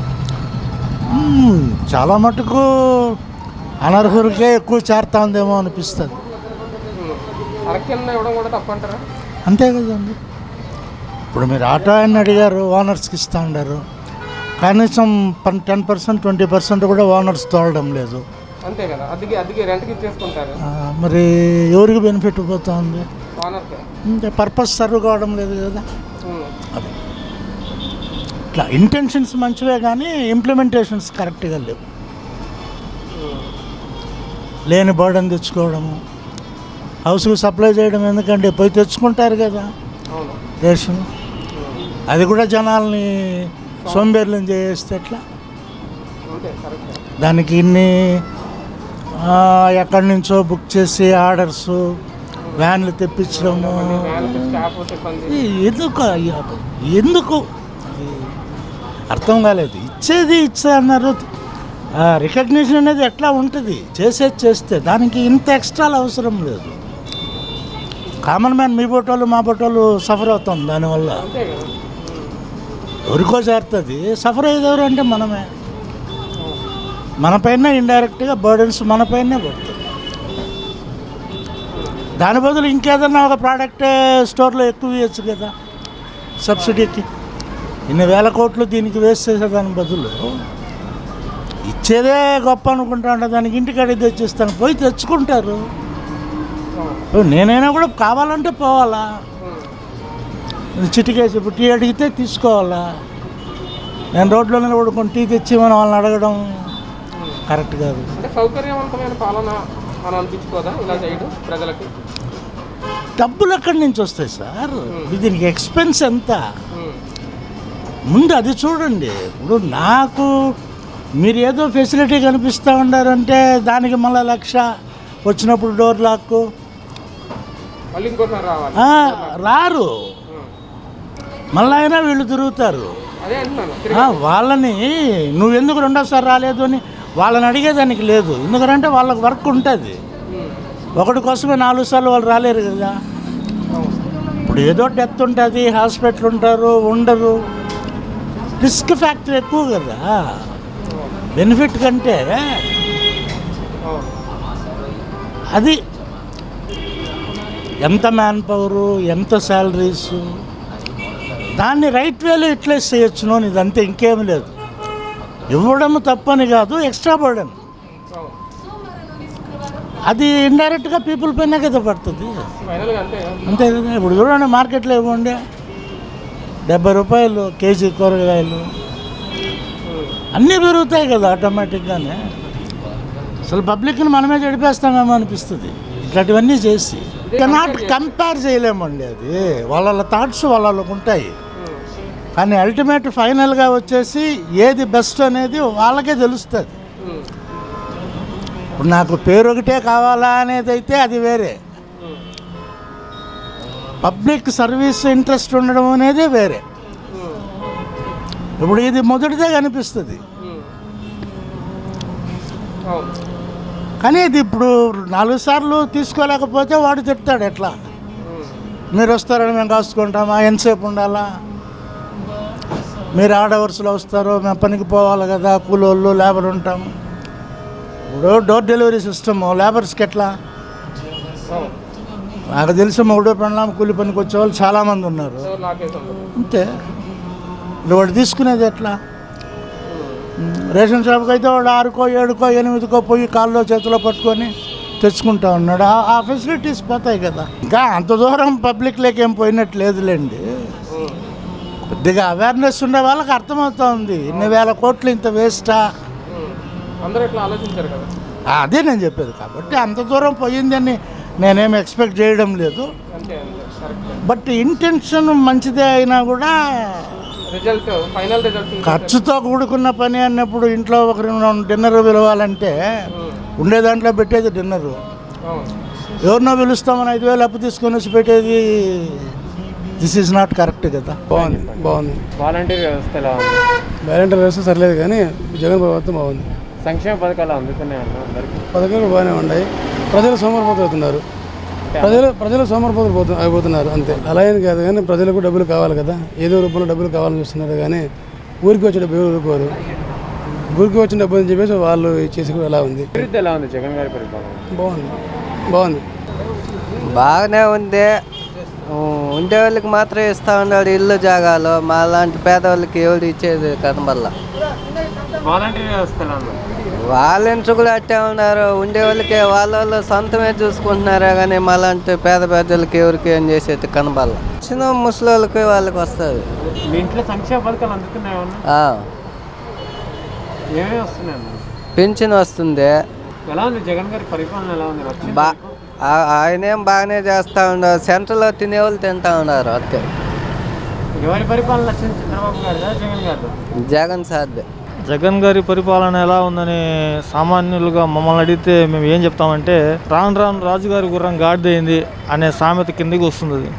Speaker 17: మ్మ్, చాలా మటుకు అనర్హులకే ఎక్కువ చేరుతా ఉందేమో అనిపిస్తుంది
Speaker 12: ఉమ్. అరకెన్న ఇవ్వడం కూడా తప్పంటారా
Speaker 17: అంతే కదండి ఇప్పుడు మీరు ఆటో అని అడిగారు ఓనర్స్కి ఇస్తూ ఉన్నారు కనీసం పన్ టెన్ పర్సెంట్ ట్వంటీ పర్సెంట్ కూడా ఓనర్స్ తోలడం లేదు
Speaker 12: అంతే కదా అద్దెకి అద్దెకి రెంట్కి ఇచ్చేసుకుంటారు
Speaker 17: ఆ, మరి ఎవరికి బెనిఫిట్ పోతా ఉంది
Speaker 12: ఓనర్కి
Speaker 17: ఇంకా పర్పస్ సర్వ్ కావడం లేదు కదా
Speaker 12: ఉమ్.
Speaker 17: అది ఇట్లా ఇంటెన్షన్స్ మంచివే కానీ ఇంప్లిమెంటేషన్స్ కరెక్ట్గా లేవు లేని బర్డన్ తెచ్చుకోవడము హౌస్కి సప్లై చేయడం ఎందుకంటే పోయి తెచ్చుకుంటారు కదా
Speaker 12: అవును
Speaker 17: రేషన్ అది కూడా జనాల్ని సోంబేర్లను చేస్తే ఎట్లా
Speaker 12: అంతే కరెక్ట్
Speaker 17: దానికి ఇన్ని ఆ, ఎక్కడి నుంచో బుక్ చేసి ఆర్డర్స్ వ్యాన్లు తెప్పించడము
Speaker 12: వాళ్ళకి స్టాఫ్ సిబ్బంది
Speaker 17: ఈ ఎందుకు ఎందుకు ఈ అర్థం కాలేదు ఇచ్చేది ఇచ్చే అన్నారు రికగ్నిషన్ అనేది ఎట్లా ఉంటుంది చేసేది చేస్తే దానికి ఇంత ఎక్స్ట్రాలు అవసరం లేదు కామన్ మ్యాన్ మీ బొట్టోళ్ళు మా బొట్టోళ్ళు సఫర్ అవుతాం దానివల్ల
Speaker 12: అంతే కదా
Speaker 17: ఎవరికో చేరుతుంది సఫర్ అయ్యేది ఎవరు అంటే మనమే మనపైన ఇండైరెక్ట్గా బర్డన్స్ మనపైనే పడుతుంది దాని బదులు ఇంకేదన్నా ఒక ప్రోడక్ట్ స్టోర్లో ఎక్కువ ఇవ్వచ్చు కదా సబ్సిడీకి ఇన్ని వేల కోట్లు దీనికి వేస్ట్ చేసేదాని బదులు ఇచ్చేదే గొప్ప అనుకుంటా ఉంటా దానికి ఇంటికాడికి తెచ్చిస్తాను పోయి తెచ్చుకుంటారు ఓ, నేనైనా కూడా కావాలంటే పోవాలా చిటికేసి ఇప్పుడు టీ అడిగితే తీసుకోవాలా నేను రోడ్లో నిలబడుకొని టీ తెచ్చి మనం వాళ్ళని అడగడం కరెక్ట్ కాదు
Speaker 12: అంటే సౌకర్యవంతమైన పాలన అని అనిపించుకోదా ఇలా చేయడం ప్రజలకి
Speaker 17: డబ్బులు ఎక్కడి నుంచి వస్తాయి సార్ ఇప్పుడు దీనికి ఎక్స్పెన్స్ ఎంత
Speaker 12: ఉమ్.
Speaker 17: ముందు అది చూడండి ఇప్పుడు నాకు మీరు ఏదో ఫెసిలిటీ కనిపిస్తూ ఉండారంటే దానికి మళ్ళీ లక్ష వచ్చినప్పుడు డోర్ లాక్కు
Speaker 12: మళ్ళీ ఇంకోసారి రావాలి
Speaker 17: ఆ, రారు మళ్ళీ అయినా వీళ్ళు తిరుగుతారు
Speaker 12: అదే అంటున్నాను
Speaker 17: ఆ, వాళ్ళని నువ్వెందుకు రెండోసారి రాలేదు అని వాళ్ళని అడిగేదానికి లేదు ఎందుకంటే వాళ్ళకి వర్క్ ఉంటుంది ఒకటి కోసమే నాలుగు సార్లు వాళ్ళు రాలేరు కదా ఇప్పుడు ఏదో డెత్ ఉంటుంది హాస్పిటల్ ఉంటారు ఉండరు రిస్క్ ఫ్యాక్టర్ ఎక్కువ కదా బెనిఫిట్ కంటే అది ఎంత మ్యాన్ పవరు ఎంత శాలరీస్ దాన్ని రైట్ వేలో యూటిలైజ్ చేయొచ్చును అని ఇదంతే ఇంకేం లేదు ఇవ్వడం తప్పని కాదు ఎక్స్ట్రా బర్డన్ అది ఇండైరెక్ట్గా పీపుల్ పైన కదా పడుతుంది
Speaker 12: ఫైనల్గా అంతే
Speaker 17: అంతే కదా ఇప్పుడు చూడండి మార్కెట్లో ఇవ్వండి డెబ్బై రూపాయలు కేజీ కూరగాయలు అన్నీ పెరుగుతాయి కదా ఆటోమేటిక్గానే అసలు పబ్లిక్ని మనమే చెడిపేస్తామేమో అనిపిస్తుంది ఇట్లాంటివన్నీ చేసి నాట్ కంపేర్ చేయలేమండి అది వాళ్ళ థాట్స్ వాళ్ళకి ఉంటాయి కానీ అల్టిమేట్ ఫైనల్గా వచ్చేసి ఏది బెస్ట్ అనేది వాళ్ళకే తెలుస్తుంది ఇప్పుడు నాకు పేరు ఒకటే కావాలా అనేది అయితే అది వేరే పబ్లిక్ సర్వీస్ ఇంట్రెస్ట్ ఉండడం అనేది వేరే ఇప్పుడు ఇది మొదటిదే కనిపిస్తుంది
Speaker 12: అవును
Speaker 17: కానీ ఇది ఇప్పుడు నాలుగు సార్లు తీసుకోలేకపోతే వాడు తిడతాడు ఎట్లా మీరు వస్తారని మేము కాసుకుంటామా ఎంతసేపు ఉండాలా మీరు ఆడవర్స్లో వస్తారు మేము పనికి పోవాలి కదా కూలోళ్ళు లేబర్ ఉంటాము ఇప్పుడు డోర్ డెలివరీ సిస్టమ్ లేబర్స్కి ఎట్లా నాకు తెలిసి మూడో పెండ్లాం కూలి పనికి వచ్చే వాళ్ళు చాలామంది ఉన్నారు
Speaker 12: ఎవరు లాకేసి ఉంటుంది
Speaker 17: అంతే ఇప్పుడు వాడు తీసుకునేది ఎట్లా ఉమ్, రేషన్ షాప్కి అయితే వాడు ఆరుకో ఏడుకో ఎనిమిదికో పోయి కాల్లో చేతిలో పట్టుకొని తెచ్చుకుంటా ఉన్నాడు ఆ- ఆ ఫెసిలిటీస్ పోతాయి కదా ఇంకా అంత దూరం పబ్లిక్లోకి ఏం పోయినట్టు లేదులేండి కొద్దిగా అవేర్నెస్ ఉండే వాళ్ళకి అర్థమవుతా ఉంది ఇన్ని వేల కోట్లు ఇంత వేస్టా
Speaker 12: అందరూ ఇట్లా ఆలోచించారు కదా
Speaker 17: అదే నేను చెప్పేది కాబట్టి అంత దూరం పోయిందని నేనేం ఎక్స్పెక్ట్ చేయడం లేదు
Speaker 12: అంతే అంతే కరెక్ట్
Speaker 17: బట్ ఇంటెన్షన్ మంచిదే అయినా కూడా
Speaker 12: రిజల్ట్ ఫైనల్ రిజల్ట్
Speaker 17: ఖర్చుతో కూడుకున్న పని అన్నప్పుడు ఇంట్లో ఒకరి డిన్నర్ పిలవాలంటే ఉండే దాంట్లో పెట్టేది డిన్నరు
Speaker 12: అవును
Speaker 17: ఎవరినో పిలుస్తామని ఐదు వేలు అప్పు తీసుకొని వచ్చి పెట్టేది దిస్ ఈజ్ నాట్ కరెక్ట్ కదా
Speaker 18: బాగుంది బాగుంది
Speaker 12: వాలంటీర్ వ్యవస్థ ఎలా ఉంది
Speaker 18: వాలంటీర్ వ్యవస్థ సర్లేదు కానీ జగన్ ప్రభుత్వం బాగుంది
Speaker 12: సంక్షేమ పథకాలు అందుతున్నాయన్న అందరికీ
Speaker 18: పథకాలు బాగానే ఉన్నాయి ప్రజలు సోమరిపోతు అవుతున్నారు ప్రజలు ప్రజలు సోమరిపోతులు పోతు అయిపోతున్నారు అంతే అలా ఏం కాదు కానీ ప్రజలకు డబ్బులు కావాలి కదా ఏదో రూపంలో డబ్బులు కావాలని చూస్తున్నారు కానీ ఊరికి వచ్చే డబ్బులు ఊరుకోరు ఊరికి వచ్చిన డబ్బులు అని చెప్పేసి వాళ్ళు చేసి ఎలా ఉంది
Speaker 12: అభివృద్ధి ఎలా ఉంది జగన్ గారి పరిపాలన
Speaker 18: బాగుంది బాగుంది
Speaker 19: బాగానే ఉంది ఊ, ఉండే వాళ్ళకి మాత్రం ఇస్తా ఉన్నాడు ఇల్లు జాగాలు మా లాంటి పేదవాళ్ళకి ఎవరు ఇచ్చేది కనబల్ల
Speaker 12: వాలంటీర్ వ్యవస్థ ఎలా ఉంది
Speaker 19: వాళ్ళెంట్రు కూడా అట్టే ఉన్నారు ఉండే వాళ్ళకి వాళ్ళ వాళ్ళు సొంతమే చూసుకుంటున్నారా కానీ మళ్ళంటే పేద పెద్దలకి ఎవరికి ఏం చేసేది కనబాల చిన్న ముసలి వాళ్ళకి వాళ్ళకి వస్తుంది
Speaker 12: మీ ఇంట్లో సంక్షేమ పథకాలు అందుతున్నాయి ఏమన్నా ఏమేమి వస్తున్నాయి అన్న?
Speaker 19: పింఛన్ వస్తుంది
Speaker 12: ఎలా ఉంది జగన్ గారి పరిపాలన ఎలా ఉంది నచ్చిందా
Speaker 19: బా
Speaker 12: మీకు?
Speaker 19: ఆ- ఆయనేం బాగానే చేస్తూ ఉన్నారు సెంట్రల్లో తినేవాళ్ళు తింటా ఉన్నారు అంతే
Speaker 12: ఎవరి పరిపాలన నచ్చింది చంద్రబాబు గారిదా జగన్ గారిదా
Speaker 19: జగన్ సార్దే
Speaker 20: జగన్ గారి పరిపాలన ఎలా ఉందని సామాన్యులుగా మమ్మల్ని అడిగితే మేము ఏం చెప్తామంటే రాను రాను రాజుగారి గుర్రం గాడిదయింది అనే సామెత కిందకి వస్తుంది అది.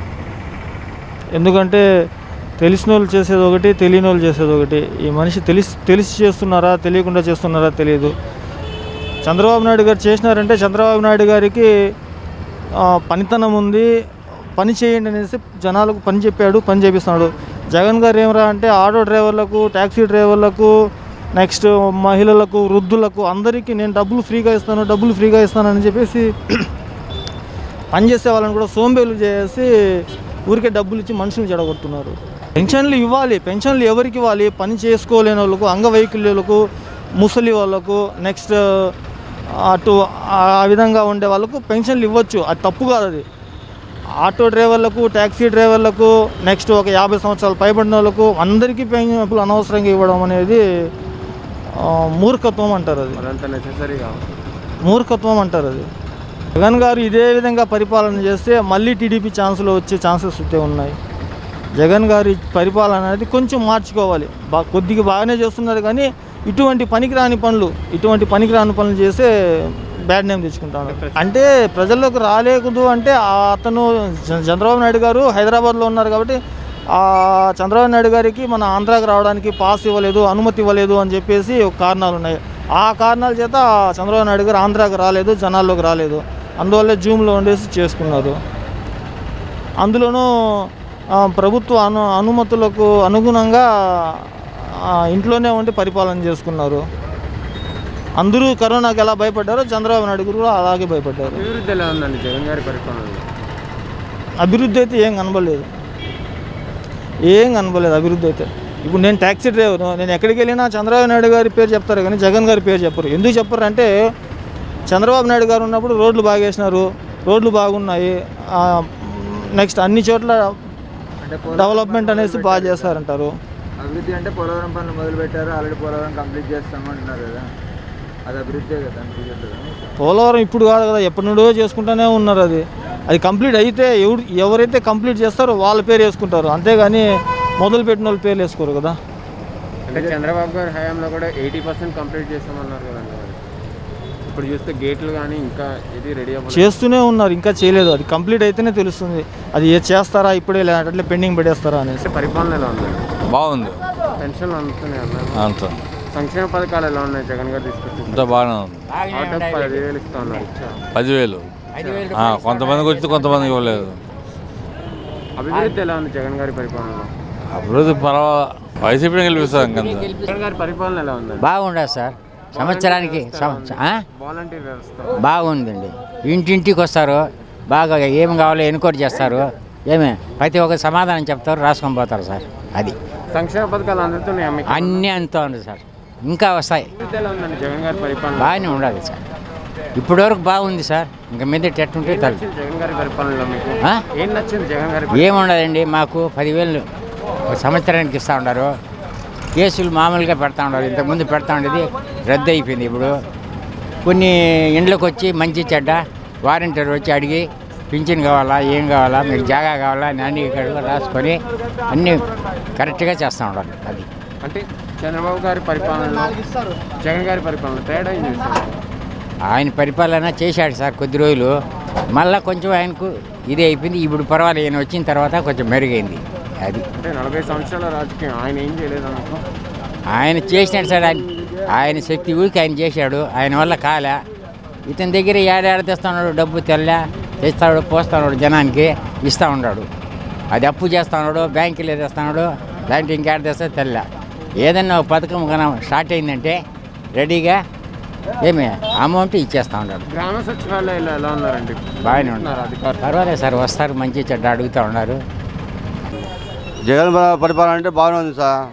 Speaker 20: ఎందుకంటే తెలిసిన వాళ్ళు చేసేది ఒకటి తెలియని వాళ్ళు చేసేది ఒకటి ఈ మనిషి తెలిసి తెలిసి చేస్తున్నారా తెలియకుండా చేస్తున్నారా తెలియదు చంద్రబాబు నాయుడు గారు చేసినారంటే చంద్రబాబు నాయుడు గారికి ఆ, పనితనం ఉంది పని చేయండి అనేసి జనాలకు పని చెప్పాడు పని చేపిస్తున్నాడు జగన్ గారు ఏమరా అంటే ఆటో డ్రైవర్లకు ట్యాక్సీ డ్రైవర్లకు నెక్స్ట్ మహిళలకు వృద్ధులకు అందరికీ నేను డబ్బులు ఫ్రీగా ఇస్తాను డబ్బులు ఫ్రీగా ఇస్తాను అని చెప్పేసి పనిచేసే వాళ్ళని కూడా సోంబేలు చేసి ఊరికే డబ్బులు ఇచ్చి మనుషులు చెడగొడుతున్నారు పెన్షన్లు ఇవ్వాలి పెన్షన్లు ఎవరికి ఇవ్వాలి పని చేసుకోలేని వాళ్ళకు అంగవైకల్యులకు ముసలి వాళ్ళకు నెక్స్ట్ అటు ఆ విధంగా ఉండే వాళ్ళకు పెన్షన్లు ఇవ్వచ్చు అది తప్పు కాదు అది ఆటో డ్రైవర్లకు ట్యాక్సీ డ్రైవర్లకు నెక్స్ట్ ఒక యాభై సంవత్సరాలు పైబడిన వాళ్ళకు అందరికీ పెన్షన్లు అనవసరంగా ఇవ్వడం అనేది ఆ, మూర్ఖత్వం అంటారు అది
Speaker 12: అదంతా నెససరీ కావాలి
Speaker 20: మూర్ఖత్వం అంటారు అది జగన్ గారు ఇదే విధంగా పరిపాలన చేస్తే మళ్ళీ టీడీపీ ఛాన్సులు వచ్చే ఛాన్సెస్ అయితే ఉన్నాయి జగన్ గారి పరిపాలన అనేది కొంచెం మార్చుకోవాలి బా కొద్దిగా బాగానే చేస్తున్నారు కానీ ఇటువంటి పనికిరాని పనులు ఇటువంటి పనికిరాని పనులు చేస్తే బ్యాడ్ నేమ్ తెచ్చుకుంటాను అంటే ప్రజల్లోకి రాలేకూడదు అంటే ఆ అతను చ- చంద్రబాబు నాయుడు గారు హైదరాబాద్లో ఉన్నారు కాబట్టి ఆ చంద్రబాబు నాయుడు గారికి మన ఆంధ్రాకి రావడానికి పాస్ ఇవ్వలేదు అనుమతి ఇవ్వలేదు అని చెప్పేసి ఒక కారణాలు ఉన్నాయి ఆ కారణాల చేత చంద్రబాబు నాయుడు గారు ఆంధ్రాకి రాలేదు జనాల్లోకి రాలేదు అందువల్ల జూమ్లో ఉండేసి చేసుకున్నారు అందులోనూ ఆ, ప్రభుత్వ అను అనుమతులకు అనుగుణంగా ఆ, ఇంట్లోనే ఉండి పరిపాలన చేసుకున్నారు అందరూ కరోనాకి ఎలా భయపడ్డారో చంద్రబాబు నాయుడు గారు కూడా అలాగే భయపడ్డారు
Speaker 12: అభివృద్ధి ఎలా ఉందండి జగన్ గారి పరిపాలనలో
Speaker 20: అభివృద్ధి అయితే ఏం కనబడలేదు ఏం కనబడలేదు అభివృద్ధి అయితే ఇప్పుడు నేను ట్యాక్సీ డ్రైవర్ నేను ఎక్కడికి వెళ్ళినా చంద్రబాబు నాయుడు గారి పేరు చెప్తారు కానీ జగన్ గారి పేరు చెప్పరు ఎందుకు చెప్పరు అంటే చంద్రబాబు నాయుడు గారు ఉన్నప్పుడు రోడ్లు బాగా వేసినారు రోడ్లు బాగున్నాయి ఆ, నెక్స్ట్ అన్ని చోట్ల డెవలప్మెంట్ అనేసి బాగా చేస్తారంటారు
Speaker 16: అభివృద్ధి అంటే పోలవరం పనులు మొదలు పెట్టారు ఆల్రెడీ పోలవరం కంప్లీట్ చేస్తామంటున్నారు కదా అది అభివృద్ధి కదా అనిపించట్లేదు
Speaker 20: పోలవరం ఇప్పుడు కాదు కదా ఎప్పటి నుండో చేసుకుంటూనే ఉన్నారు అది అది కంప్లీట్ అయితే ఎవరు ఎవరైతే కంప్లీట్ చేస్తారో వాళ్ళ పేరు వేసుకుంటారు అంతేగాని మొదలు పెట్టిన వాళ్ళ పేర్లు వేసుకోరు కదా
Speaker 12: అంటే చంద్రబాబు గారి హయాంలో కూడా ఎయిటీ పర్సెంట్ కంప్లీట్ చేస్తామన్నారు కదండి మరి ఇప్పుడు చూస్తే గేట్లు కానీ ఇంకా ఇది రెడీ అవ్వాలి
Speaker 20: చేస్తూనే ఉన్నారు ఇంకా చేయలేదు అది కంప్లీట్ అయితేనే తెలుస్తుంది అది ఏ చేస్తారా ఇప్పుడే లేదంటే పెండింగ్ పెట్టేస్తారా అనేసి
Speaker 12: పరిపాలన ఎలా ఉంది
Speaker 21: బాగుంది
Speaker 12: పెన్షన్లు అందుతున్నాయి అన్నారు
Speaker 21: అంత
Speaker 12: సంక్షేమ పథకాలు ఎలా ఉన్నాయి జగన్ గారు తీసుకొచ్చి
Speaker 21: అంతా బాగానే ఉంది
Speaker 12: ఆటో పదివేలు ఇస్తా ఉన్నారు ఇచ్చా
Speaker 21: పదివేలు ఆ, కొంతమందికి వచ్చి కొంతమందికి ఇవ్వలేదు
Speaker 12: అభివృద్ధి ఎలా ఉంది జగన్ గారి పరిపాలనలో
Speaker 21: అభివృద్ధి పర్వాలా వైసీపీని గెలిపిస్తాం ఇంకంత
Speaker 12: జగన్ గారి పరిపాలన ఎలా ఉందండి
Speaker 22: బాగుండదు సార్ సంవత్సరానికి సం- ఆ?
Speaker 12: వాలంటీర్ వ్యవస్థ
Speaker 22: బాగుందండి ఇంటింటికి వస్తారు బాగా ఏం కావాలో ఎన్క్వైరీ చేస్తారు ఏమే ప్రతి ఒక్క సమాధానం చెప్తారు రాసుకొని పోతారు సార్ అది
Speaker 12: సంక్షేమ పథకాలు అందుతున్నాయి మీకు
Speaker 22: అన్నీ అంతా ఉంది సార్ ఇంకా వస్తాయి
Speaker 12: అభివృద్ధి ఎలా ఉందండి జగన్ గారి పరిపాలన
Speaker 22: బాగానే ఉండాలి సార్ ఇప్పటి వరకు బాగుంది సార్ ఇంకా మీద ఎట్టుంటే
Speaker 12: ఏం
Speaker 22: తల్లి
Speaker 12: నచ్చింది జగన్ గారి పరిపాలనలో మీకు
Speaker 22: ఆ?
Speaker 12: ఏం నచ్చింది జగన్ గారి
Speaker 22: ఏముండదండి మాకు పదివేలు ఒక సంవత్సరానికి ఇస్తూ ఉన్నారు కేసులు మామూలుగా పెడతా ఉన్నారు ఇంతకుముందు పెడతా ఉండేది రద్దు అయిపోయింది ఇప్పుడు కొన్ని ఇండ్లకు వచ్చి మంచి చెడ్డ వారంటీర్ వచ్చి అడిగి పింఛన్ కావాలా ఏం కావాలా మీకు జాగా కావాలా నాని ఇక్కడ రాసుకొని అన్నీ కరెక్ట్గా చేస్తూ ఉండాలి అది
Speaker 12: అంటే చంద్రబాబు గారి పరిపాలనలో జగన్ గారి పరిపాలన తేడా ఏం చేస్తారు
Speaker 22: ఆయన పరిపాలన చేశాడు సార్ కొద్ది రోజులు మళ్ళీ కొంచెం ఆయనకు ఇదే అయిపోయింది ఇప్పుడు పర్వాలేదు ఈయన వచ్చిన తర్వాత కొంచెం మెరుగైంది అది
Speaker 12: అంటే నలభై సంవత్సరాల రాజకీయం ఆయన ఏం చేయలేదు అనుకో
Speaker 22: ఆయన చేసినాడు సార్ ఆయన ఆయన శక్తి ఊరికి ఆయన చేశాడు ఆయన వల్ల కాలే ఇతని దగ్గర ఏడాడ తెస్తున్నాడు డబ్బు తెల్ల తెస్తాడు పోస్తున్నాడు జనానికి ఇస్తూ ఉన్నాడు అది అప్పు చేస్తున్నాడు బ్యాంకులో తెస్తున్నాడు దాంట్లో ఇంకేడ తెస్తే తెల్ల ఏదన్నా ఒక పథకం కన్నా స్టార్ట్ అయిందంటే రెడీగా ఏమి అమౌంట్ ఇచ్చేస్తూ ఉన్నాడు
Speaker 12: గ్రామ సచివాలయాలు ఎలా ఉన్నారండి
Speaker 22: బాగానే
Speaker 12: ఉన్నారు
Speaker 22: ఉన్నారు
Speaker 12: అధికారులు
Speaker 22: పర్వాలేదు సార్ వస్తారు మంచి చెడ్డ అడుగుతూ ఉన్నారు
Speaker 23: జగన్ ప- పరిపాలన అంటే బాగానే ఉంది సార్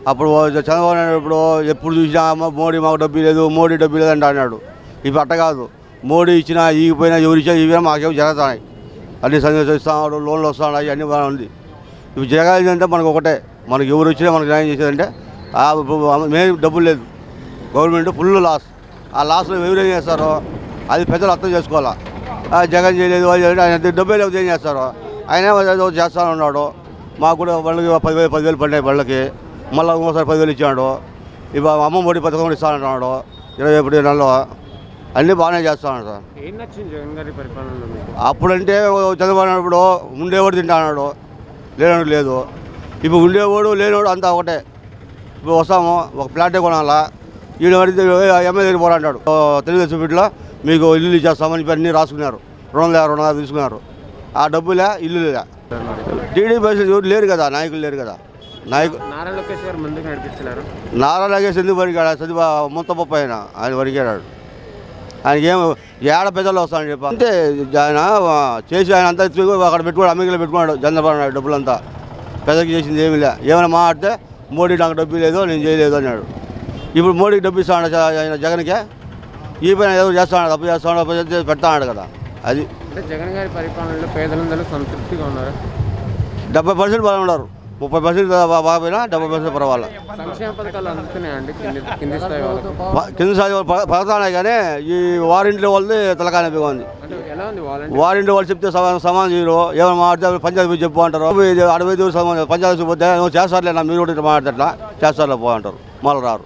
Speaker 2: అప్పుడు చంద్రబాబు నాయుడు ఇప్పుడు ఎప్పుడు చూసినా "అమ్మ, మోడీ మాకు డబ్బు లేదు మోడీ డబ్బు లేదు అంటే అన్నాడు ఇప్పుడు అట్ట కాదు మోడీ ఇచ్చినా ఈగిపోయినా ఎవరు ఇచ్చినా ఇవి మాకేమో జరుగుతున్నాయి అన్ని సందేశాలు ఇస్తున్నాడు లోన్లు వస్తున్నాయి అన్నీ బాగా ఉంది ఇప్పుడు జరగాలి అంటే మనకు ఒకటే మనకి ఎవరు వచ్చినా మనకు న్యాయం చేసేదంటే ఆ మేము డబ్బులు లేదు గవర్నమెంట్ ఫుల్ లాస్ ఆ లాస్లో ఎవరు ఏం చేస్తారో అది పెద్దలు అర్థం చేసుకోవాలా ఆ జగన్ చేయలేదు వాళ్ళు చేయలేదు, ఆయన డబ్బే లేదు ఏం చేస్తారో ఆయన ఏదో చేస్తా ఉన్నాడు మాకు కూడా వాళ్ళకి పదివేలు పదివేలు పడినాయి వాళ్ళకి మళ్ళీ ఇంకోసారి పదివేలు ఇచ్చాడు ఇప్పుడు అమ్మ ఒడి పథకం కూడా ఇస్తానంటున్నాడు ఇరవై ఒకటి నెలలో అన్నీ బాగానే చేస్తాను సార్
Speaker 12: ఏం నచ్చింది జగన్ గారి పరిపాలనలో మీకు
Speaker 2: అప్పుడంటే చంద్రబాబు నాయుడు ఇప్పుడు ఉండేవాడు తింటాడు లేనివాడు లేదు ఇప్పుడు ఉండేవాడు లేనివాడు అంతా ఒకటే ఇప్పుడు వస్తాము ఒక ప్లాటే కొనాలా ఈయన అడిగితే ఎమ్మెల్యే పోరాడాడు తెలుగుదేశం వీటిలో మీకు ఇల్లు ఇచ్చేస్తామని చెప్పి అన్నీ రాసుకున్నారు రెండు వందల యాభై రెండు వందల తీసుకున్నారు ఆ డబ్బులే ఇల్లులే టీడీపీ ఎవరు లేరు కదా నాయకులు లేరు కదా నాయకు
Speaker 12: నారా లోకేష్ గారు ముందుకు నడిపించలేరు
Speaker 2: నారా నాగేష్ ఎందుకు వరికాడు చదివా మొత్తం పప్పు ఆయన ఆయన వరికాడు ఆయనకి ఏం ఏడ పెద్దలు వస్తాడని చెప్పి అంటే ఆయన ఆ, చేసి ఆయన అంతా ఎత్తుకు అక్కడ పెట్టుకోడు అమెరికాలో పెట్టుకున్నాడు చంద్రబాబు నాయుడు డబ్బులంతా పెద్దకి చేసింది ఏమీ లే ఏమైనా మాట్లాడితే మోడీ నాకు డబ్బు లేదు నేను చేయలేదు అన్నాడు ఇప్పుడు మోడీకి డబ్బు ఇస్తాడు ఆయన జగన్కే ఈ పైన ఏదో చేస్తాడు తప్పు చేస్తాడు తప్పు చేస్తే పెడతాడు కదా అది
Speaker 12: అంటే జగన్ గారి పరిపాలనలో పేదలందరూ సంతృప్తిగా ఉన్నారు
Speaker 2: డెబ్బై పర్సెంట్ బాగా ఉన్నారు ముప్పై పర్సెంట్ బాగా డెబ్బై పర్సెంట్ పర్వాలా
Speaker 12: సంక్షేమ పథకాలు అందుతున్నాయండి కింది కింది స్థాయి వాళ్ళకి
Speaker 2: ప- కింద స్థాయి వాళ్ళు ప- పడతానే కానీ ఈ వారింటి వాళ్ళది తలకాయ నొప్పిగా ఉంది
Speaker 12: అంటే ఎలా ఉంది వాలంటీర్
Speaker 2: వారింటి వాళ్ళు చెప్తే సమాధానం సమాధానం చేయరు ఏమైనా మాట్లాడితే పంచాయతీ పోయి చెప్పు అంటారు ఇది అడవి దూరం సమాధానం పంచాయతీ పోతే "నువ్వు చేస్తారులే నా మీరు కూడా మాట్లాడితే అట్లా చేస్తారులే పో అంటారు మళ్ళీ రారు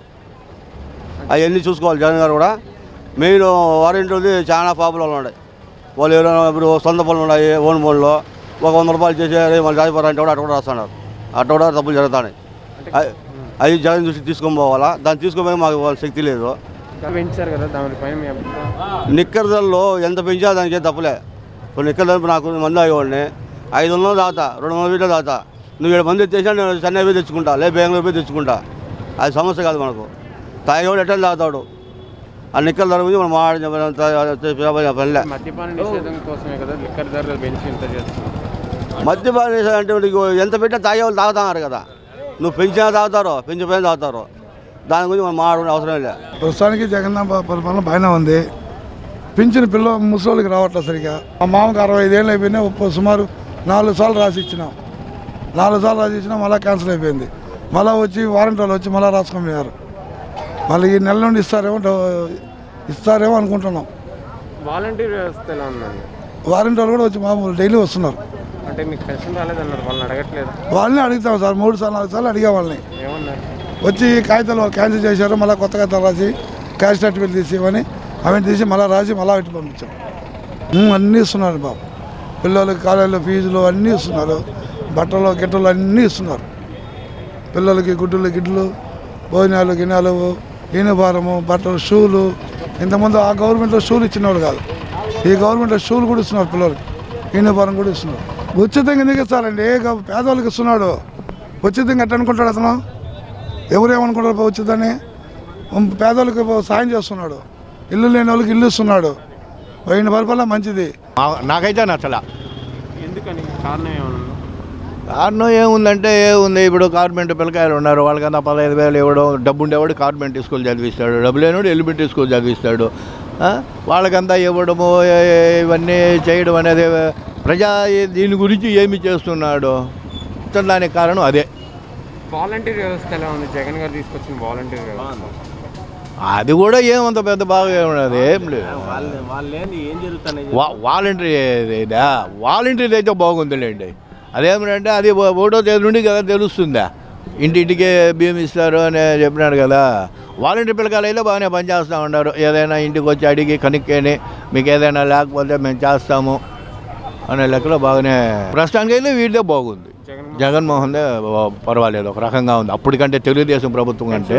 Speaker 2: అవన్నీ చూసుకోవాలి జగన్ గారు కూడా మెయిన్ వారింటి చాలా ప్రాబ్లంలు ఉన్నాయి వాళ్ళు ఎవరైనా ఇప్పుడు సొంత పనులు ఉన్నాయి ఓన్ పనులు ఒక వంద రూపాయలు చేసి "అరే, మళ్ళీ రాజీపారు అంటే కూడా అటు కూడా రాస్తున్నారు అటు కూడా తప్పులు జరుగుతున్నాయి అవి- అవి జగన్ చూసి తీసుకొని పోవాలా దాన్ని తీసుకొని మాకు వాళ్ళ శక్తి లేదు
Speaker 12: ఇంకా పెంచారు కదా దానిపైన మీ అభిప్రాయం
Speaker 2: నిక్కర్ ధరలు ఎంత పెంచా దానికి ఏం తప్పులే ఇప్పుడు నిక్కర్ ధర నాకు మంది అయ్యేవాడిని ఐదు వందలు దాతా రెండు వందల వీటిలో దాతా నువ్వు ఏడు మంది తెచ్చినా నేను చెన్నై పోయి తెచ్చుకుంటా లే బెంగళూరు పోయి తెచ్చుకుంటా అది సమస్య కాదు మనకు తాగేవాడు ఎట్లా తాగుతాడు ఆ నిక్కర్ ధర గురించి మనం మాట్లాడే పనిలే
Speaker 12: మద్యపాన నిషేధం కోసమే కదా లిక్కర్ ధరలు పెంచి ఇంత చేస్తున్నారు
Speaker 2: మద్యపాన నిషేధం అంటే నీకు ఎంత పెట్టినా తాగేవాళ్ళు తాగుతున్నారు కదా నువ్వు పెంచినా తాగుతారు పెంచిపోయినా తాగుతారు దాని గురించి మనం మాట్లాడే అవసరం లేదు
Speaker 4: ప్రస్తుతానికి జగన్ పరిపాలన బాగానే ఉంది పింఛన్ పిల్ల ముసలికి రావట్లేదు సరిగా మా మామకు అరవై ఐదేళ్ళు అయిపోయినాయి ఒప్ప సుమారు నాలుగు సార్లు రాసి ఇచ్చినాం నాలుగు సార్లు రాసి ఇచ్చినా మళ్ళీ క్యాన్సిల్ అయిపోయింది మళ్ళీ వచ్చి వారంటీ వాళ్ళు వచ్చి మళ్ళీ రాసుకొని పోయారు మళ్ళీ ఈ నెల నుండి ఇస్తారేమో డౌ- ఇస్తారేమో అనుకుంటున్నాం
Speaker 12: వాలంటీర్ వ్యవస్థ ఎలా ఉందండి
Speaker 4: వారంటీ వాళ్ళు కూడా వచ్చి మామూలు డైలీ వస్తున్నారు
Speaker 12: అంటే మీకు పెన్షన్ రాలేదన్నారు వాళ్ళని అడగట్లేదు
Speaker 4: వాళ్ళని అడుగుతాం సార్ మూడు సార్లు నాలుగు సార్లు అడిగా వాళ్ళని
Speaker 12: ఏమన్నారు
Speaker 4: వచ్చి కాగితాలు వాళ్ళు క్యాన్సిల్ చేశారు మళ్ళీ కొత్త కాగితాలు రాసి క్యాష్ సర్టిఫికేట్ తీసి ఇవ్వని అవన్నీ తీసి మళ్ళీ రాసి మళ్ళీ పెట్టి పంపించాం ఉమ్, అన్నీ ఇస్తున్నారు బాబు పిల్లలకి కాలేజీలో ఫీజులు అన్నీ ఇస్తున్నారు బట్టలు గిట్టలు అన్నీ ఇస్తున్నారు పిల్లలకి గుడ్డులు గిడ్లు భోజనాలు గిన్నెలు యూనిఫారము బట్టలు షూలు ఇంతకుముందు ఆ గవర్నమెంట్లో షూలు ఇచ్చినవాడు కాదు ఈ గవర్నమెంట్లో షూలు కూడా ఇస్తున్నారు పిల్లలకి యూనిఫారం కూడా ఇస్తున్నారు ఉచితంగా ఎందుకు ఇస్తారండి ఏ గ- పేదవాళ్ళకి ఇస్తున్నాడు ఉచితంగా ఎట్ట అనుకుంటాడు అతను ఎవరేమనుకుంటారు ఉచితాన్ని ఉమ్, పేదవాళ్ళకి సాయం చేస్తున్నాడు ఇల్లు లేని వాళ్ళకి ఇల్లు ఇస్తున్నాడు పోయిన పరిపాలన మంచిది
Speaker 23: నాకైతే నచ్చలా
Speaker 12: ఎందుకని కారణం ఏమన్నా
Speaker 23: కారణం ఏముందంటే ఏముంది ఇప్పుడు కార్పెంట్ పిల్లకాయలు ఉన్నారు వాళ్ళకన్నా పదహైదు వేలు ఇవ్వడం డబ్బు ఉండేవాడు కార్పెంట్ స్కూల్ చదివిస్తాడు డబ్బు లేనివాడు ఎలిమెంటరీ స్కూల్ చదివిస్తాడు ఆ? వాళ్ళకంతా ఇవ్వడము ఏ- ఏ- ఇవన్నీ చేయడం అనేది ప్రజా దీని గురించి ఏమి చేస్తున్నాడు దానికి కారణం అదే
Speaker 12: వాలంటీర్ వ్యవస్థ ఎలా ఉంది జగన్ గారు తీసుకొచ్చిన వాలంటీర్ వ్యవస్థ
Speaker 23: అది కూడా ఏమంత పెద్ద బాగా ఏమన్నది ఏం లేదు
Speaker 12: వాళ్ళేంది ఏం జరుగుతున్నాయి
Speaker 23: వా వాలంటరీ ఇదా వాలంటరీ అయితే బాగుందిలేండి అదేమిటంటే అది ఓ- ఒకటో తేదీ నుండి కదా తెలుస్తుందా ఇంటింటికే బియ్యం ఇస్తారు అని చెప్పినాడు కదా వాలంటరీ పిల్లకాయలు అయితే బాగానే పనిచేస్తూ ఉన్నారు ఏదైనా ఇంటికి వచ్చి అడిగి కనుక్కొని మీకు ఏదైనా లేకపోతే మేము చేస్తాము అనే లెక్కలో బాగానే ప్రస్తుతానికి అయితే వీటిదే బాగుంది జగన్మోహన్దే బా- పర్వాలేదు ఒక రకంగా ఉంది అప్పటికంటే తెలుగుదేశం ప్రభుత్వం కంటే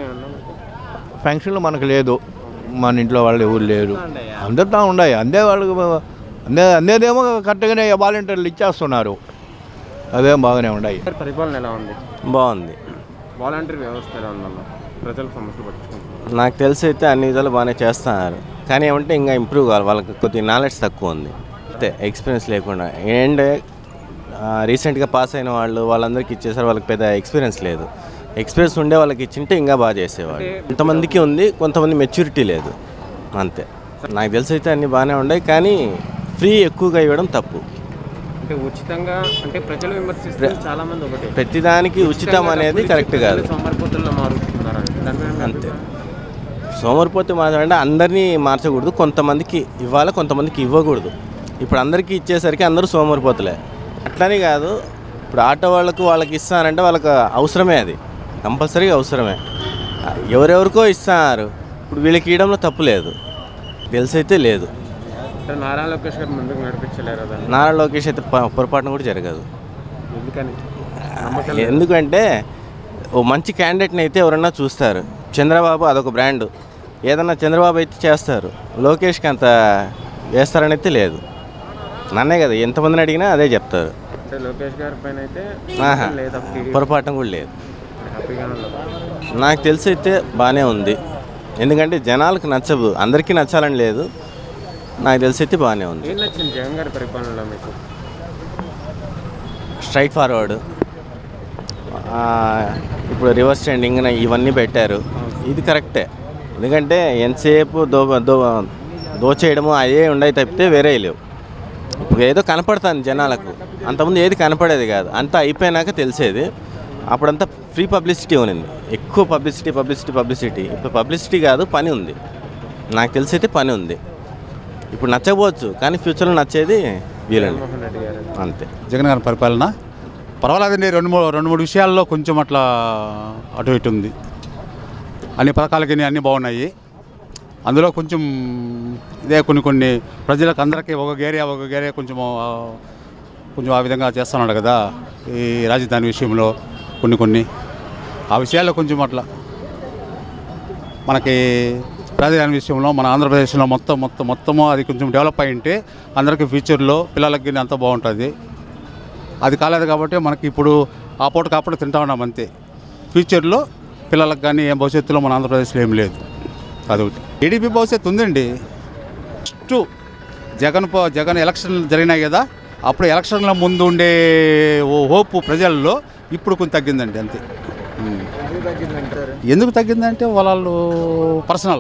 Speaker 23: పెన్షన్లు మనకు లేదు మన ఇంట్లో వాళ్ళు ఎవరు లేరు అందరితో ఉన్నాయి అందే వాళ్ళకి అందే అందేదేమో కరెక్ట్గానే వాలంటీర్లు ఇచ్చేస్తున్నారు అదేం బాగానే ఉన్నాయి
Speaker 12: పరిపాలన ఎలా ఉంది
Speaker 24: బాగుంది
Speaker 12: వాలంటీర్ వ్యవస్థ ఎలా ఉందన్న ప్రజల సమస్యలు పట్టించుకుంటున్నారు
Speaker 24: నాకు తెలిసి అయితే అన్ని విధాలు బాగానే చేస్తున్నారు కానీ ఏమంటే ఇంకా ఇంప్రూవ్ కావాలి వాళ్ళకి కొద్దిగా నాలెడ్జ్ తక్కువ ఉంది అంతే ఎక్స్పీరియన్స్ లేకుండా అండ్ రీసెంట్గా పాస్ అయిన వాళ్ళు వాళ్ళందరికీ ఇచ్చేసారు వాళ్ళకి పెద్ద ఎక్స్పీరియన్స్ లేదు ఎక్స్పీరియన్స్ ఉండే వాళ్ళకి ఇచ్చింటే ఇంకా బాగా చేసేవాడు కొంతమందికి ఉంది కొంతమంది మెచ్యూరిటీ లేదు అంతే నాకు తెలిసి అయితే అన్నీ బాగానే ఉన్నాయి కానీ ఫ్రీ ఎక్కువగా ఇవ్వడం తప్పు
Speaker 12: అంటే ఉచితంగా అంటే ప్రజలు విమర్శిస్తే
Speaker 24: ప్ర-
Speaker 12: చాలా మంది ఒకటే
Speaker 24: ప్రతిదానికి ఉచితం అనేది కరెక్ట్ కాదు
Speaker 12: సోమరిపోతుల్లో మారుతున్నారు దాని మీద మీ
Speaker 24: అంతే సోమరిపోతే మాత్రమే అందరినీ మార్చకూడదు కొంతమందికి ఇవ్వాలి కొంతమందికి ఇవ్వకూడదు ఇప్పుడు అందరికీ ఇచ్చేసరికి అందరూ సోమరిపోతులే అట్లని కాదు ఇప్పుడు ఆటో వాళ్ళకు వాళ్ళకి ఇస్తానంటే వాళ్ళకి అవసరమే అది కంపల్సరీగా అవసరమే ఎవరెవరికో ఇస్తున్నారు ఇప్పుడు వీళ్ళకి ఇవ్వడంలో తప్పు లేదు తెలిసైతే లేదు
Speaker 12: అంటే నారా లోకేష్ గారు ముందుకు నడిపించలేరు దాన్ని
Speaker 24: నారా లోకేష్ అయితే ప- పొరపాటున కూడా జరగదు
Speaker 12: ఎందుకని నమ్మకం లేదా?
Speaker 24: ఎందుకంటే ఓ మంచి క్యాండిడేట్ని అయితే ఎవరన్నా చూస్తారు చంద్రబాబు అదొక బ్రాండ్ ఏదన్నా చంద్రబాబు అయితే చేస్తారు లోకేష్కి అంత వేస్తారని అయితే లేదు నన్నే కదా ఎంతమందిని అడిగినా అదే చెప్తారు
Speaker 12: అంటే లోకేష్ గారి పైన అయితే
Speaker 24: ఆహా
Speaker 12: లేదా
Speaker 24: పొరపాటున కూడా లేదు
Speaker 12: హ్యాపీగానే ఉన్నారు
Speaker 24: నాకు తెలిసి అయితే బాగానే ఉంది ఎందుకంటే జనాలకు నచ్చదు అందరికీ నచ్చాలని లేదు నాకు తెలిసి అయితే బాగానే ఉంది
Speaker 12: ఏం నచ్చింది జగన్ గారి పరిపాలనలో మీకు
Speaker 24: స్ట్రైట్ ఫార్వర్డ్ ఆ, ఇప్పుడు రివర్స్ ట్రెండింగ్ ఇవన్నీ పెట్టారు ఇది కరెక్టే ఎందుకంటే ఎంతసేపు దో దో దోచేయడము అదే ఉండయి తప్పితే వేరే లేవు ఇప్పుడు ఏదో కనపడుతుంది జనాలకు అంతకుముందు ఏది కనపడేది కాదు అంతా అయిపోయినాక తెలిసేది అప్పుడంతా ఫ్రీ పబ్లిసిటీ ఉన్నింది ఎక్కువ పబ్లిసిటీ పబ్లిసిటీ పబ్లిసిటీ ఇప్పుడు పబ్లిసిటీ కాదు పని ఉంది నాకు తెలిసి అయితే పని ఉంది ఇప్పుడు నచ్చకపోవచ్చు కానీ ఫ్యూచర్లో నచ్చేది వీళ్ళని
Speaker 12: జగన్మోహన్ రెడ్డి గారు
Speaker 24: అంతే
Speaker 5: జగన్ గారి పరిపాలన పర్వాలేదండి రెండు మూడు రెండు మూడు విషయాల్లో కొంచెం అట్లా అటు ఇటు ఉంది అన్ని పథకాలకి అన్నీ బాగున్నాయి అందులో కొంచెం ఇదే కొన్ని కొన్ని ప్రజలకు అందరికీ ఒక ఏరియా ఒక ఏరియా కొంచెం ఆ, కొంచెం ఆ విధంగా చేస్తున్నాడు కదా ఈ రాజధాని విషయంలో కొన్ని కొన్ని ఆ విషయాల్లో కొంచెం అట్లా మనకి రాజధాని విషయంలో మన ఆంధ్రప్రదేశ్లో మొత్తం మొత్తం మొత్తము అది కొంచెం డెవలప్ అయి ఉంటే అందరికీ ఫ్యూచర్లో పిల్లలకి గిన్నె అంతా బాగుంటుంది అది కాలేదు కాబట్టి మనకి ఇప్పుడు ఆ పూట కాపూట తింటా ఉన్నాం అంతే ఫ్యూచర్లో పిల్లలకు కానీ ఏం భవిష్యత్తులో మన ఆంధ్రప్రదేశ్లో ఏం లేదు అదొకటి టీడీపీ భవిష్యత్తు ఉందండి ఫస్ట్ జగన్ పో- జగన్ ఎలక్షన్లు జరిగినాయి కదా అప్పుడు ఎలక్షన్ల ముందు ఉండే ఓ హోప్ ప్రజల్లో ఇప్పుడు కొంచెం తగ్గిందండి అంతే ఉం. ఎందుకు తగ్గిందంటే వాళ్ళు పర్సనల్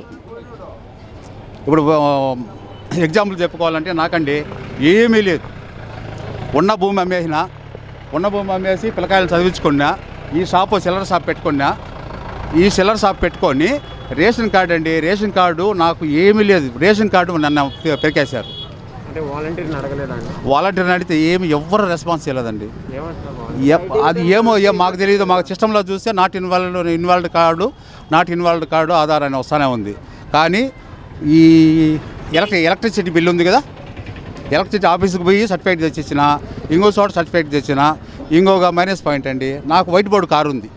Speaker 5: ఇప్పుడు ఎగ్జాంపుల్ చెప్పుకోవాలంటే నాకండి ఏమీ లేదు ఉన్న భూమి అమ్మేసిన ఉన్న భూమి అమ్మేసి పిల్లకాయలు చదివించుకున్నా ఈ షాపు సిల్లర్ షాప్ పెట్టుకున్నా ఈ సిల్లర్ షాప్ పెట్టుకొని రేషన్ కార్డు అండి రేషన్ కార్డు నాకు ఏమీ లేదు రేషన్ కార్డు నన్ను పె- పెరికేశారు
Speaker 12: అంటే వాలంటీర్ని అడగలేదా అండి
Speaker 5: వాలంటీర్ని అడిగితే ఏమి ఎవ్వరు రెస్పాన్స్ చేయలేదండి
Speaker 12: ఏమంటారు
Speaker 5: ఎప్- అది ఏమో ఏం మాకు తెలియదు మాకు సిస్టంలో చూస్తే not involved involved card not involved card Aadhaar అని వస్తానే ఉంది కానీ ఈ ఎలక్ట్రి ఎలక్ట్రిసిటీ బిల్ ఉంది కదా ఎలక్ట్రిసిటీ ఆఫీస్కి పోయి సర్టిఫికేట్ తెచ్చిచ్చిన ఇంకో చోట సర్టిఫికేట్ తెచ్చిన ఇంకొక మైనస్ పాయింట్ అండి నాకు వైట్ బోర్డు కారు ఉంది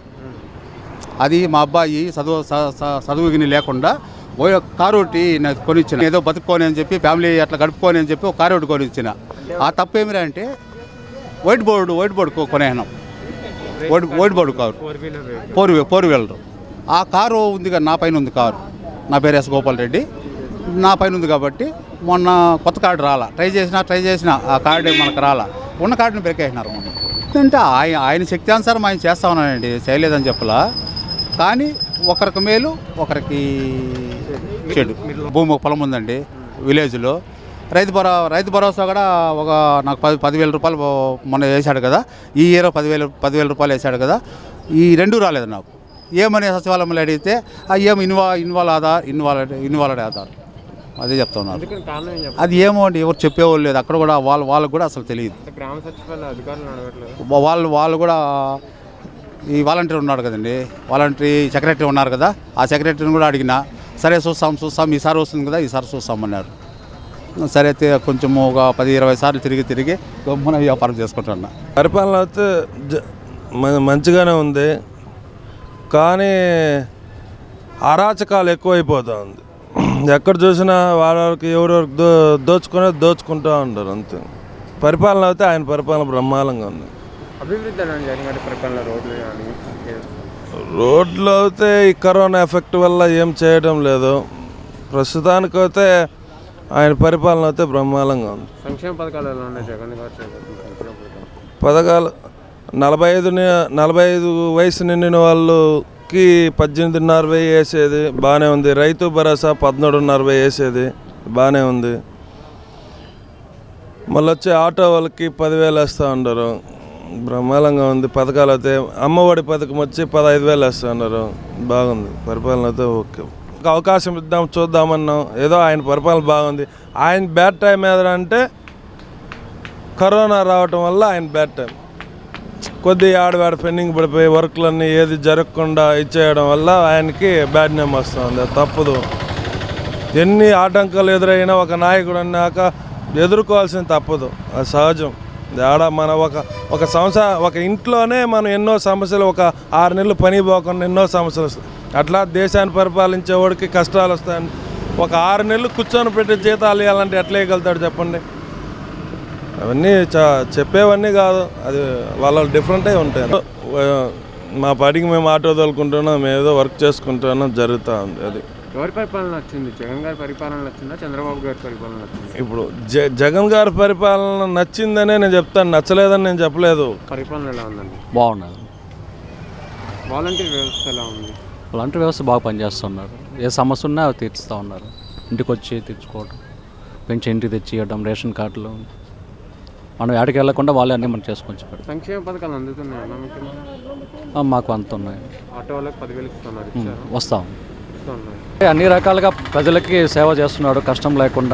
Speaker 5: అది మా అబ్బాయి చదువు చ- చ- చదువుగిని లేకుండా ఓ కారు ఒకటి నాకు కొనిచ్చిన ఏదో బతుక్కోని అని చెప్పి ఫ్యామిలీ అట్లా గడుపుకోని అని చెప్పి ఒక కారు ఒకటి కొనిచ్చిన ఆ తప్పు ఏమిరా అంటే వైట్ బోర్డు వైట్ బోర్డు కొ- కొనేసినాం white white board car
Speaker 12: four wheeler
Speaker 5: four వీ- ఫోర్ వీలర్ ఆ కారు ఉంది కదా నా పైన ఉంది కారు నా పేరు ఎస్ గోపాల్ రెడ్డి నా పైన ఉంది కాబట్టి మొన్న కొత్త కార్డు రాలా ట్రై చేసినా ట్రై చేసినా ఆ కార్డు మనకు రాలా ఉన్న కార్డుని పెరికేసినారు మొన్న అంటే ఆయన ఆయన శక్తి అనుసారం ఆయన చేస్తా ఉన్నానండి చేయలేదని చెప్పలా కానీ ఒకరికి మేలు ఒకరికి చెడు భూమి ఒక పొలం ఉందండి విలేజ్లో రైతు భరో రైతు భరోసా కూడా ఒక నాకు పది పదివేల రూపాయలు మొన్న వేశాడు కదా ఈ ఇయర్ పదివేలు పదివేల రూపాయలు వేశాడు కదా ఈ రెండు రాలేదు నాకు ఏమని సచివాలయంలో అడిగితే ఆ ఏం ఇన్వా involve Aadhaar involve involved Aadhaar అదే చెప్తా ఉన్నారు
Speaker 12: అందుకని కారణం ఏం చెప్పండి
Speaker 5: అది ఏమో అండి ఎవరు చెప్పేవాళ్ళు లేదు అక్కడ కూడా వాళ్ళ వాళ్ళకు కూడా అసలు తెలియదు
Speaker 12: అంటే గ్రామ సచివాలయ అధికారులు అడగట్లేదు
Speaker 5: వా- వాళ్ళు వాళ్ళు కూడా ఈ వాలంటీర్ ఉన్నాడు కదండి వాలంటరీ సెక్రటరీ ఉన్నారు కదా ఆ సెక్రటరీని కూడా అడిగిన సరే చూస్తాం చూస్తాం ఈసారి వస్తుంది కదా ఈసారి చూస్తామన్నారు సరే అయితే కొంచెం ఒక పది ఇరవై సార్లు తిరిగి తిరిగి గమ్మున వ్యాపారం చేసుకుంటున్నా
Speaker 7: పరిపాలన అయితే జ- మ- మంచిగానే ఉంది కానీ అరాచకాలు ఎక్కువైపోతూ ఉంది ఎక్కడ చూసినా వాళ్ళకి ఎవరెవరికి దో దోచుకునే దోచుకుంటూ ఉంటారు అంతే పరిపాలన అయితే ఆయన పరిపాలన బ్రహ్మాండంగా ఉంది
Speaker 12: అభివృద్ధి అని జగన్ గారి పరిపాలన రోడ్లు కానీ
Speaker 7: రోడ్లు అయితే ఈ కరోనా ఎఫెక్ట్ వల్ల ఏం చేయడం లేదు ప్రస్తుతానికైతే ఆయన పరిపాలన అయితే బ్రహ్మాండంగా ఉంది
Speaker 12: సంక్షేమ పథకాలు ఎలా ఉన్నాయి జగన్ గారు చేపట్టిన సంక్షేమ పథకాలు
Speaker 7: పథకాలు నలభై ఐదు ని- నలభై ఐదు వయసు నిండిన వాళ్ళకి పద్దెనిమిదిన్నర వెయ్యి వేసేది బాగానే ఉంది రైతు భరోసా పదమూడున్నర వెయ్యి వేసేది బాగానే ఉంది మళ్ళీ వచ్చి ఆటో వాళ్ళకి పదివేలు వేస్తూ ఉండరు బ్రహ్మాండంగా ఉంది పథకాలు అయితే అమ్మఒడి పథకం వచ్చి పదహైదు వేలు వేస్తూ ఉన్నారు బాగుంది పరిపాలన అయితే ఓకే ఒక అవకాశం ఇద్దాం చూద్దామన్నాం ఏదో ఆయన పరిపాలన బాగుంది ఆయన బ్యాడ్ టైం ఏదంటే కరోనా రావటం వల్ల ఆయన బ్యాడ్ టైం కొద్ది ఆడవాడ పెండింగ్ పడిపోయి వర్క్లన్నీ ఏది జరగకుండా ఇచ్చేయడం వల్ల ఆయనకి బ్యాడ్ నేమ్ వస్తుంది అది తప్పదు ఎన్ని ఆటంకాలు ఎదురైనా ఒక నాయకుడు అన్నాక ఎదుర్కోవాల్సింది తప్పదు అది సహజం ఇది ఆడ మన ఒక ఒక సంవత్సర ఒక ఇంట్లోనే మనం ఎన్నో సమస్యలు ఒక ఆరు నెలలు పని పోకుండా ఎన్నో సమస్యలు వస్తాయి అట్లా దేశాన్ని పరిపాలించేవాడికి కష్టాలు వస్తాయని ఒక ఆరు నెలలు కూర్చొని పెట్టి జీతాలు ఇవ్వాలంటే ఎట్లా ఇవ్వగలుగుతాడు చెప్పండి అవన్నీ చా చెప్పేవన్నీ కాదు అది వాళ్ళ డిఫరెంటే ఉంటాయి మా పాటికి మేము ఆటో తోలుకుంటున్నాం మేము ఏదో వర్క్ చేసుకుంటున్నాం జరుగుతూ ఉంది అది
Speaker 12: ఎవరి పరిపాలన వచ్చింది జగన్ గారి పరిపాలన వచ్చిందా చంద్రబాబు గారి పరిపాలన వచ్చిందా
Speaker 7: ఇప్పుడు జ జగన్ గారి పరిపాలన నచ్చిందనే నేను చెప్తాను నచ్చలేదని నేను చెప్పలేదు
Speaker 12: పరిపాలన ఎలా ఉందండి
Speaker 11: బాగున్నది
Speaker 12: వాలంటీర్ వ్యవస్థ ఎలా ఉంది
Speaker 11: అలాంటి వ్యవస్థ బాగా పనిచేస్తున్నారు ఏ సమస్య ఉన్నా అవి తీర్చుతూ ఉన్నారు ఇంటికి వచ్చి తెచ్చుకోవడం పెంచి ఇంటికి తెచ్చి ఇవ్వడం రేషన్ కార్డులు మనం ఏడకి వెళ్ళకుండా వాళ్ళే అన్నీ మనం చేసుకొని పెడతాం
Speaker 12: సంక్షేమ పథకాలు అందుతున్నాయన్నా మీకు
Speaker 11: ఆ, మాకు అంత ఉన్నాయి
Speaker 12: ఆటో వాళ్ళకి పదివేలు ఇస్తున్నారు
Speaker 11: ఉమ్,
Speaker 12: ఇచ్చారు
Speaker 11: వస్తాం
Speaker 12: ఇస్తున్నారు
Speaker 11: అన్ని రకాలుగా ప్రజలకి సేవ చేస్తున్నాడు కష్టం లేకుండా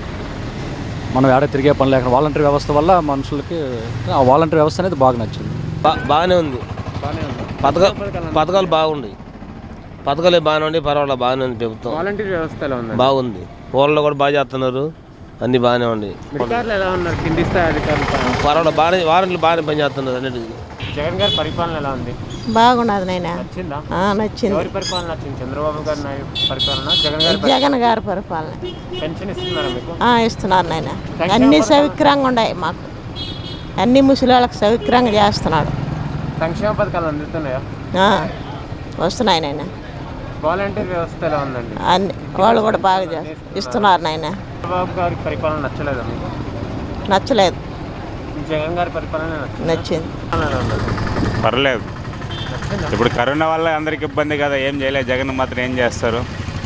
Speaker 11: మనం ఏడ తిరిగే పని లేకుండా వాలంటీర్ వ్యవస్థ వల్ల మనుషులకి ఆ వాలంటీర్ వ్యవస్థ అనేది బాగా నచ్చింది
Speaker 1: బాగానే ఉంది
Speaker 12: బాగానే ఉంది
Speaker 1: పథకా పథకాలు బాగుంది పథకాలు బాగానే ఉండి పర్వాలేదు బాగానే ఉంది ప్రభుత్వం
Speaker 12: వాలంటీర్ వ్యవస్థ ఎలా ఉంది
Speaker 1: బాగుంది ఊళ్ళో కూడా బాగా చేస్తున్నారు అన్ని బాగానే ఉంది
Speaker 12: అధికారులు ఎలా ఉన్నారు కింది స్థాయి అధికారులు
Speaker 1: పర్వాలేదు బాగానే వారంట్లు బాగానే పని చేస్తున్నారు అన్నిటికీ
Speaker 12: జగన్ గారి పరిపాలన ఎలా ఉంది
Speaker 8: బాగున్నది నాయన
Speaker 12: నచ్చిందా
Speaker 8: ఆ, నచ్చింది
Speaker 12: ఎవరి పరిపాలన నచ్చింది చంద్రబాబు గారి నాయ- పరిపాలన జగన్ గారి పరిపాలన?
Speaker 8: జగన్ గారి పరిపాలన
Speaker 12: పెన్షన్ ఇస్తున్నారా మీకు
Speaker 8: ఆ, ఇస్తున్నారు నాయన అన్ని సౌకర్యంగా ఉన్నాయి మాకు అన్ని ముసలి వాళ్ళకి సౌకర్యంగా చేస్తున్నాడు
Speaker 12: సంక్షేమ పథకాలు అందుతున్నాయా
Speaker 8: ఆ, వస్తున్నాయి నాయన
Speaker 12: వాలంటీర్ వ్యవస్థ ఎలా ఉందండి
Speaker 8: అన్ని వాళ్ళు కూడా బాగా చేస్తారు ఇస్తున్నారు నాయన
Speaker 12: చంద్రబాబు గారి పరిపాలన నచ్చలేదా మీకు
Speaker 8: నచ్చలేదు
Speaker 12: జగన్ గారి పరిపాలన నచ్చిందా?
Speaker 8: నచ్చింది
Speaker 12: ఎలా ఉందండి?
Speaker 9: పర్లేదు ఇప్పుడు కరోనా వల్ల అందరికి ఇబ్బంది కదా ఏం చేయలేదు జగన్ మాత్రం ఏం చేస్తారు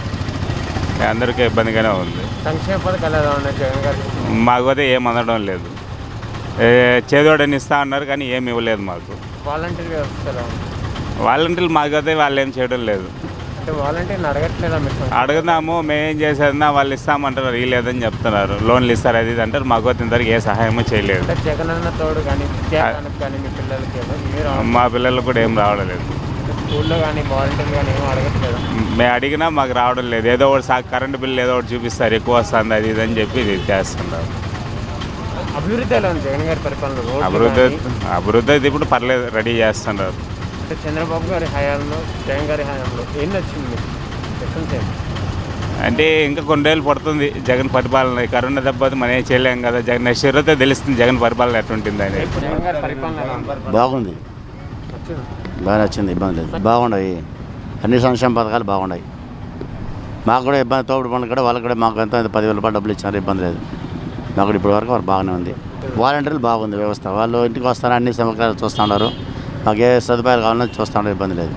Speaker 9: అందరికీ ఇబ్బందిగానే ఉంది
Speaker 12: సంక్షేమ పథకాలు ఎలా ఉన్నాయి జగన్ గారి
Speaker 9: మాకు అయితే ఏం అందడం లేదు ఏ, చేదోడని ఇస్తా అన్నారు కానీ ఏమి ఇవ్వలేదు మాకు
Speaker 12: వాలంటీర్ వ్యవస్థ ఎలా ఉంది
Speaker 9: వాలంటీర్లు మాకైతే వాళ్ళు ఏం చేయడం లేదు
Speaker 12: అంటే వాలంటీర్ని అడగట్లేదా మీరు
Speaker 9: అడుగుదాము మేమేం చేసేదన్నా వాళ్ళు ఇస్తామంటారు ఇవ్వలేదని చెప్తున్నారు లోన్లు ఇస్తారు అది ఇది అంటారు మాకు అయితే ఇంతవరకు ఏ సహాయమూ చేయలేదు
Speaker 12: అంటే జగన్ అన్న తోడు కానీ విద్యాదానికి కానీ మీ పిల్లలకి ఏదో మీరు
Speaker 9: మా పిల్లలకు కూడా ఏం రావడం లేదు
Speaker 12: స్కూల్లో కానీ వాలంటీర్ కానీ ఏమో అడగట్లేదు
Speaker 9: మేము అడిగినా మాకు రావడం లేదు ఏదో ఒకటి సా కరెంట్ బిల్ ఏదో ఒకటి చూపిస్తారు ఎక్కువ వస్తుంది అది ఇది అని చెప్పి ఇది చేస్తున్నారు
Speaker 12: అభివృద్ధి ఎలా ఉంది జగన్ గారి పరిపాలన రోడ్లు
Speaker 9: అభివృద్ధి
Speaker 12: కానీ,
Speaker 9: అభివృద్ధి అయితే ఇప్పుడు పర్లేదు రెడీ చేస్తున్నారు
Speaker 12: అంటే చంద్రబాబు గారి హయాంలో జగన్ గారి హయాంలో ఏం నచ్చింది మీకు డిఫరెన్స్ ఏంటి
Speaker 9: అంటే ఇంకా కొన్ని రోజులు పడుతుంది జగన్ పరిపాలన ఈ కరోనా దెబ్బ మనం ఏం చేయలేం కదా జగన్ నెక్స్ట్ ఇయర్ అయితే తెలుస్తుంది జగన్ పరిపాలన ఎట్లుంటుంది అని
Speaker 12: జగన్ గారి పరిపాలన ఎలా ఉంది
Speaker 10: బాగుంది
Speaker 12: నచ్చింది
Speaker 10: బాగా నచ్చింది ఇబ్బంది లేదు బాగున్నాయి అన్ని సంక్షేమ పథకాలు బాగున్నాయి మాకు కూడా ఇబ్బంది తోపుడు పనులు కూడా వాళ్ళకి కూడా మాకు ఎంత పదివేల రూపాయలు డబ్బులు ఇచ్చినారు ఇబ్బంది లేదు మాకు కూడా ఇప్పటి వరకు వాళ్ళు బాగానే ఉంది వాలంటీర్లు బాగుంది వ్యవస్థ వాళ్ళు ఇంటికి వస్తారు అన్ని సమగ్రాలు చూస్తూ ఉన్నారు మాకు ఏ సదుపాయాలు కావాలన్నా చూస్తూ ఉన్నారు ఇబ్బంది లేదు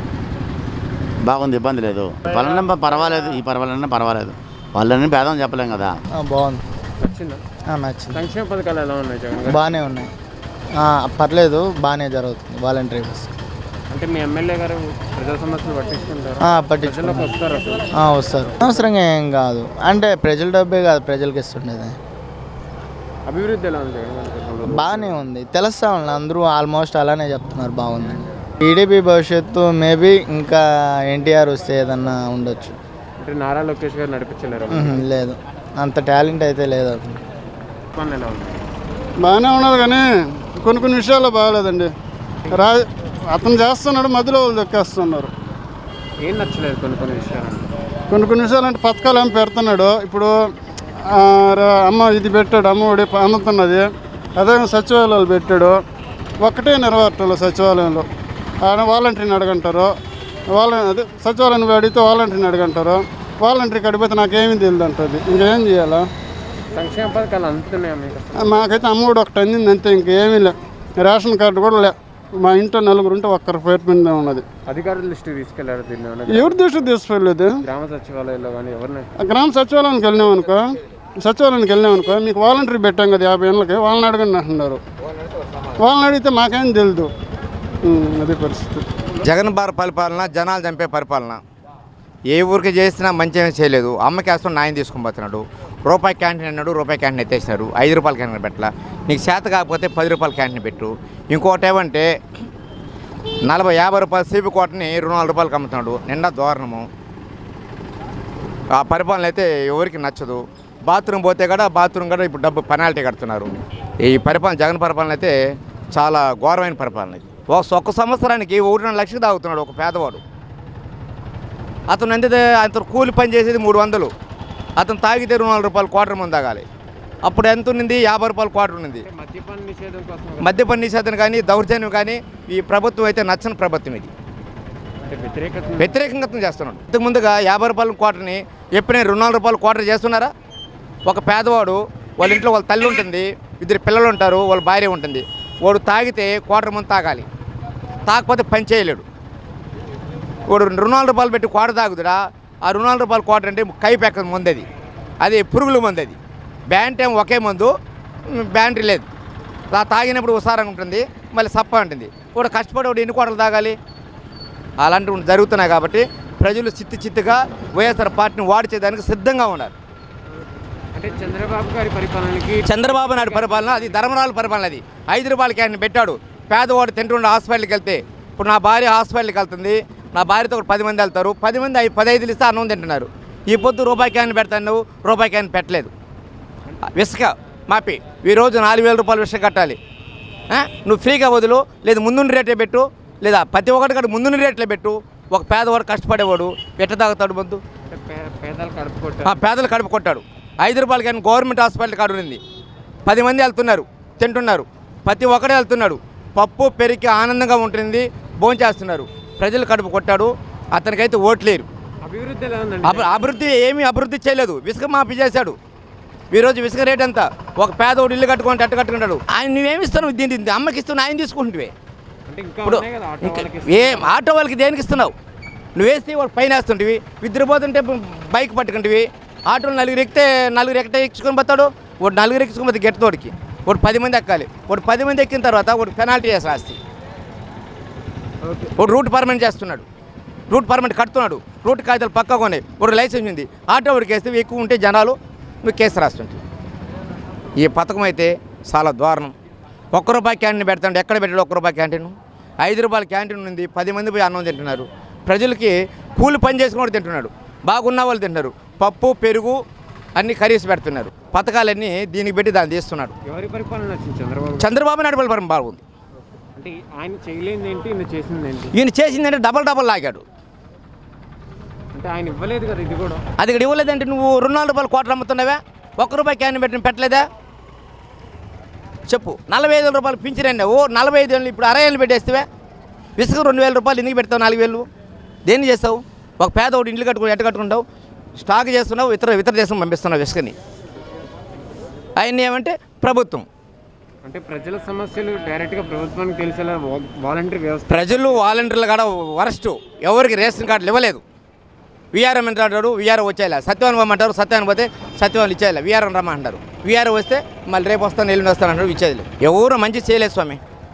Speaker 10: బాగుంది ఇబ్బంది లేదు పలానా పర్వాలేదు ఈ పర్వాలన్నా పర్వాలేదు వాళ్ళని భేదం చెప్పలేం కదా
Speaker 25: బాగుంది
Speaker 12: నచ్చిందా
Speaker 25: నచ్చింది
Speaker 12: సంక్షేమ పథకాలు ఎలా ఉన్నాయి జగన్ గారు
Speaker 25: బాగానే ఉన్నాయి ఆ, పర్లేదు బాగానే జరుగుతుంది వాలంటరీ వ్యవస్థ
Speaker 12: అంటే మీ ఎమ్మెల్యే గారు ప్రజా సమస్యలు పట్టించుకుంటారు
Speaker 25: ఆ, పట్టించుకుంటారు.
Speaker 12: ప్రజల్లోకి వస్తారు అసలు
Speaker 25: ఆ, వస్తారు అవసరంగా ఏం కాదు అంటే ప్రజల డబ్బే కాదు ప్రజలకి ఇస్తుండేది
Speaker 12: అభివృద్ధి ఎలా ఉంది జగన్ గారి పరిపాలన?
Speaker 25: బాగానే ఉంది తెలుస్తా ఉంది అందరూ ఆల్మోస్ట్ అలానే చెప్తున్నారు బాగుందని టీడీపీ భవిష్యత్తు మేబీ ఇంకా ఎన్టీఆర్ వస్తే ఏదన్నా ఉండొచ్చు
Speaker 12: అంటే నారా లోకేష్ గారు నడిపించలేరు
Speaker 25: మ్మ్, లేదు అంత టాలెంట్ అయితే లేదు అతను
Speaker 12: పరిపాలన ఎలా ఉంది
Speaker 26: బాగానే ఉన్నది కానీ కొన్ని కొన్ని విషయాల్లో బాగలేదండి రా అతను చేస్తున్నాడు మధ్యలో వాళ్ళు దొక్కేస్తున్నారు
Speaker 12: ఏం నచ్చలేదు కొన్ని కొన్ని విషయాలు
Speaker 26: కొన్ని కొన్ని విషయాలు అంటే పథకాలు ఏం పెడుతున్నాడు ఇప్పుడు ఆ, ర- అమ్మ ఇది పెట్టాడు అమ్మ ఒడి అందుతున్నది అదే సచివాలయాలు పెట్టాడు ఒక్కటే నెరవేర్టాలి సచివాలయంలో ఆయన వాలంటీర్ని అడగంటారు వాళ్ళ అదే సచివాలయం అడిగితే వాలంటీర్ని అడగంటారు వాలంటీర్కి అడిగితే నాకేమీ తెలియదు అంటుంది ఇంకేం చేయాలా
Speaker 12: సంక్షేమ పథకాలు అందుతున్నాయా మీకు
Speaker 26: మాకైతే అమ్మఒడి ఒకటి అందింది అంతే ఇంకేమీ లే రేషన్ కార్డు కూడా లే మా ఇంట్లో నలుగురు ఉంటే ఒక్కరి పేరు మీద ఉన్నది
Speaker 12: అధికారుల దృష్టికి తీసుకెళ్లారు దీన్ని ఏమన్నా?
Speaker 26: ఎవరి దృష్టికి తీసుకోలేదు
Speaker 12: గ్రామ సచివాలయంలో కానీ ఎవరిని
Speaker 26: ఆ గ్రామ సచివాలయానికి వెళ్ళినాం అనుకో సచివాలయానికి వెళ్ళినాం అనుకో మీకు వాలంటరీ పెట్టాం కదా యాభై ఏళ్ళకి వాళ్ళని అడగండి అంటున్నారు వాళ్ళని అడిగితే మాకేం తెలియదు ఉమ్, అదే పరిస్థితి
Speaker 3: జగన్ బార్ పరిపాలన జనాలు చంపే పరిపాలన ఏ ఊరికి చేసినా మంచి ఏమీ చేయలేదు అమ్మకి వేస్తాం న్యాయం తీసుకొని పోతున్నాడు రూపాయి క్యాంటీన్ అన్నాడు రూపాయి క్యాంటీన్ ఎత్తేసినారు ఐదు రూపాయల క్యాంటీన్ పెట్టలా నీకు చేత కాకపోతే పది రూపాయల క్యాంటీన్ పెట్టు ఇంకోటి ఏమంటే నలభై యాభై రూపాయల సీపీ కోటని రెండు నాలుగు రూపాయలకి అమ్ముతున్నాడు నిండా దోరణము ఆ పరిపాలన అయితే ఎవరికి నచ్చదు బాత్రూమ్ పోతే కూడా బాత్రూమ్ కూడా ఇప్పుడు డబ్బు పెనాల్టీ కడుతున్నారు ఈ పరిపాలన జగన్ పరిపాలన అయితే చాలా ఘోరమైన పరిపాలన ఇది ఒక ఒక్క సంవత్సరానికి ఒకటిన్నర లక్షలు తాగుతున్నాడు ఒక పేదవాడు అతను ఎంత అతను కూలి పని చేసేది మూడు వందలు అతను తాగితే రెండు నాలుగు రూపాయలు క్వార్టర్ మంది తాగాలి అప్పుడు ఎంత ఉన్నింది యాభై రూపాయలు క్వార్టర్ ఉన్నింది
Speaker 12: మద్యపాన నిషేధం కోసం
Speaker 3: మద్యపన నిషేధం కానీ దౌర్జన్యం కానీ ఈ ప్రభుత్వం అయితే నచ్చని ప్రభుత్వం ఇది
Speaker 12: అంటే వ్యతిరేకత
Speaker 3: వ్యతిరేకంగా చేస్తున్నాడు ఇంతకు ముందుగా యాభై రూపాయల క్వార్టర్ని ఎప్పుడైనా రెండు నాలుగు రూపాయల క్వార్టర్ చేస్తున్నారా ఒక పేదవాడు వాళ్ళ ఇంట్లో వాళ్ళ తల్లి ఉంటుంది ఇద్దరు పిల్లలు ఉంటారు వాళ్ళ భార్య ఉంటుంది వాడు తాగితే క్వార్టర్ మంది తాగాలి తాగకపోతే పని చేయలేడు వాడు రెండు నాలుగు రూపాయలు పెట్టి క్వార్టర్ తాగుతుడా ఆ రెండు నాలుగు రూపాయల క్వార్టర్ అంటే కైపు ఎక్కద మందు అది అది పురుగుల మందు అది బ్యాంట్ ఏమో ఒకే మందు బ్యాంటరీ లేదు తా తాగినప్పుడు ఉసారంగా ఉంటుంది మళ్ళీ సప్ప ఉంటుంది వాడు కష్టపడి వాడు ఎన్ని కోటలు తాగాలి అలాంటివి జరుగుతున్నాయి కాబట్టి ప్రజలు చిత్తి చిత్తుగా వైఎస్ఆర్ పార్టీని వాడిచేదానికి సిద్ధంగా ఉన్నారు
Speaker 12: అంటే చంద్రబాబు గారి పరిపాలనకి
Speaker 3: చంద్రబాబు నాయుడు పరిపాలన అది ధర్మరాలు పరిపాలన అది ఐదు రూపాయలకి ఆయన పెట్టాడు పేదవాడు తింటుండే హాస్పిటల్కి వెళ్తే ఇప్పుడు నా భార్య హాస్పిటల్కి వెళ్తుంది నా భార్యతో ఒక పది మంది వెళ్తారు పది మంది ఐ- పదహైదులు ఇస్తే అన్నం తింటున్నారు ఈ పొద్దు రూపాయి క్యాన్ పెడతాను నువ్వు రూపాయి క్యాన్ పెట్టలేదు ఇసుక మాపి ఈరోజు నాలుగు వేల రూపాయలు ఇసుక కట్టాలి ఆ? నువ్వు ఫ్రీగా వదులు లేదు ముందున్న రేటే పెట్టు లేదా ప్రతి ఒక్కటి కూడా ముందున్న రేట్లే పెట్టు ఒక పేదవాడు కష్టపడేవాడు ఎట్ట తాగుతాడు ముందు
Speaker 12: అంటే పే- పేదలు కడుపు
Speaker 3: ఆ పేదలు కడుపు కొట్టాడు ఐదు రూపాయలు కానీ గవర్నమెంట్ హాస్పిటల్ కాడు ఉంది పది మంది వెళ్తున్నారు తింటున్నారు ప్రతి ఒక్కడే వెళ్తున్నాడు పప్పు పెరిగి ఆనందంగా ఉంటుంది భోంచేస్తున్నారు ప్రజలు కడుపు కొట్టాడు అతనికైతే ఓట్లేరు
Speaker 12: అభివృద్ధి ఎలా ఉందండి
Speaker 3: అభి- అభివృద్ధి ఏమీ అభివృద్ధి చేయలేదు ఇసుక మాఫీ చేశాడు ఈరోజు ఇసుక రేట్ ఎంత ఒక పేదోడు ఇల్లు కట్టుకుంటే అట్ట కట్టుకుంటాడు ఆయన నువ్వేమి ఇస్తున్నావు దీని దీన్ని అమ్మకి ఇస్తున్నావు ఆయన తీసుకుంటువే
Speaker 12: అంటే ఇంకా
Speaker 3: ఇప్పుడు
Speaker 12: ఉన్నాయి కదా ఆటో
Speaker 3: ఇంకా
Speaker 12: వాళ్ళకి
Speaker 3: ఏం ఆటో వాళ్ళకి దేనికి ఇస్తున్నావు నువ్వు వేస్తే వాడు పైన వేస్తుంటివి ఇద్దరు పోతుంటే బైక్ పట్టుకుంటివి ఆటోలు నలుగురు ఎక్కితే నలుగురు ఎక్కటే ఎక్కించుకొని పోతాడు వాడు నలుగురు ఎక్కించుకొని పోతే గెట్టతోడికి వాడు పది మంది ఎక్కాలి వాడు పది మంది ఎక్కిన తర్వాత వాడు పెనాల్టీ చేసి రాస్తే వాడు రూట్ పర్మనెంట్ చేస్తున్నాడు రూట్ పర్మనెంట్ కడుతున్నాడు రూట్ కాగితాలు పక్కగా ఉన్నాయి వాడు లైసెన్స్ ఉంది ఆటో వాడికి వేస్తే ఎక్కువ ఉంటే జనాలు నువ్వు కేసు రాస్తుంటావు ఈ పథకం అయితే చాలా దారుణం ఒక్క రూపాయి క్యాంటీన్ పెడతాడు ఎక్కడ పెట్టాడు ఒక్క రూపాయి క్యాంటీన్ ఐదు రూపాయల క్యాంటీన్ ఉంది పది మంది పోయి అన్నం తింటున్నారు ప్రజలకి కూలి పని చేసుకుని కూడా తింటున్నాడు బాగున్న వాళ్ళు తింటున్నారు పప్పు పెరుగు అన్ని కర్రీస్ పెడుతున్నారు పథకాలన్నీ దీనికి పెట్టి దాన్ని తీస్తున్నాడు
Speaker 12: ఎవరి పరిపాలన నచ్చింది చంద్రబాబు
Speaker 3: చంద్రబాబు నాయుడు పరిపాలన బాగుంది
Speaker 12: అంటే ఆయన చేయలేనిది ఏంటి ఈయన చేసింది ఏంటి
Speaker 3: ఈయన చేసిందంటే డబల్ డబల్ లాగాడు
Speaker 12: అంటే ఆయన ఇవ్వలేదు కదా ఇది కూడా
Speaker 3: అది ఇక్కడ ఇవ్వలేదంటే నువ్వు రెండు నాలుగు రూపాయలు కోట్లు అమ్ముతున్నావా ఒక్క రూపాయి క్యాన్ పెట్టి పెట్టలేదా చెప్పు నలభై ఐదు రూపాయలు పింఛన్ ఓ నలభై ఐదు ఏళ్ళు ఇప్పుడు అరవై ఏళ్ళు పెట్టేస్తావా ఇసుక రెండు వేల రూపాయలు ఎందుకు పెడతావు నాలుగు వేలు దేన్ని చేస్తావు ఒక పేద ఒకటి ఇంట్లో కట్టుకుని ఎట్ట కట్టుకుంటావు స్టాక్ చేస్తున్నావు ఇతర ఇతర దేశం పంపిస్తున్నావు ఇసుకని ఆయన్ని ఏమంటే ప్రభుత్వం
Speaker 12: అంటే ప్రజల సమస్యలు డైరెక్ట్గా ప్రభుత్వానికి తెలిసేలా వాలంటరీ వ్యవస్థ
Speaker 3: ప్రజలు వాలంటీర్లు కూడా వరస్ట్ ఎవరికి రేషన్ కార్డులు ఇవ్వలేదు విఆర్ఎం అంటాడు విఆర్ఓ వచ్చేయాలి సత్యవాన్ పోమంటారు సత్యవాన్ పోతే సత్యవాన్ ఇచ్చేయాలి విఆర్ఎం రమ్మంటారు విఆర్ఓ వస్తే మళ్ళీ రేపు వస్తాను ఎల్లుండి వస్తాను అంటారు ఇచ్చేది ఎవరు మంచి చేయలేదు స్వామి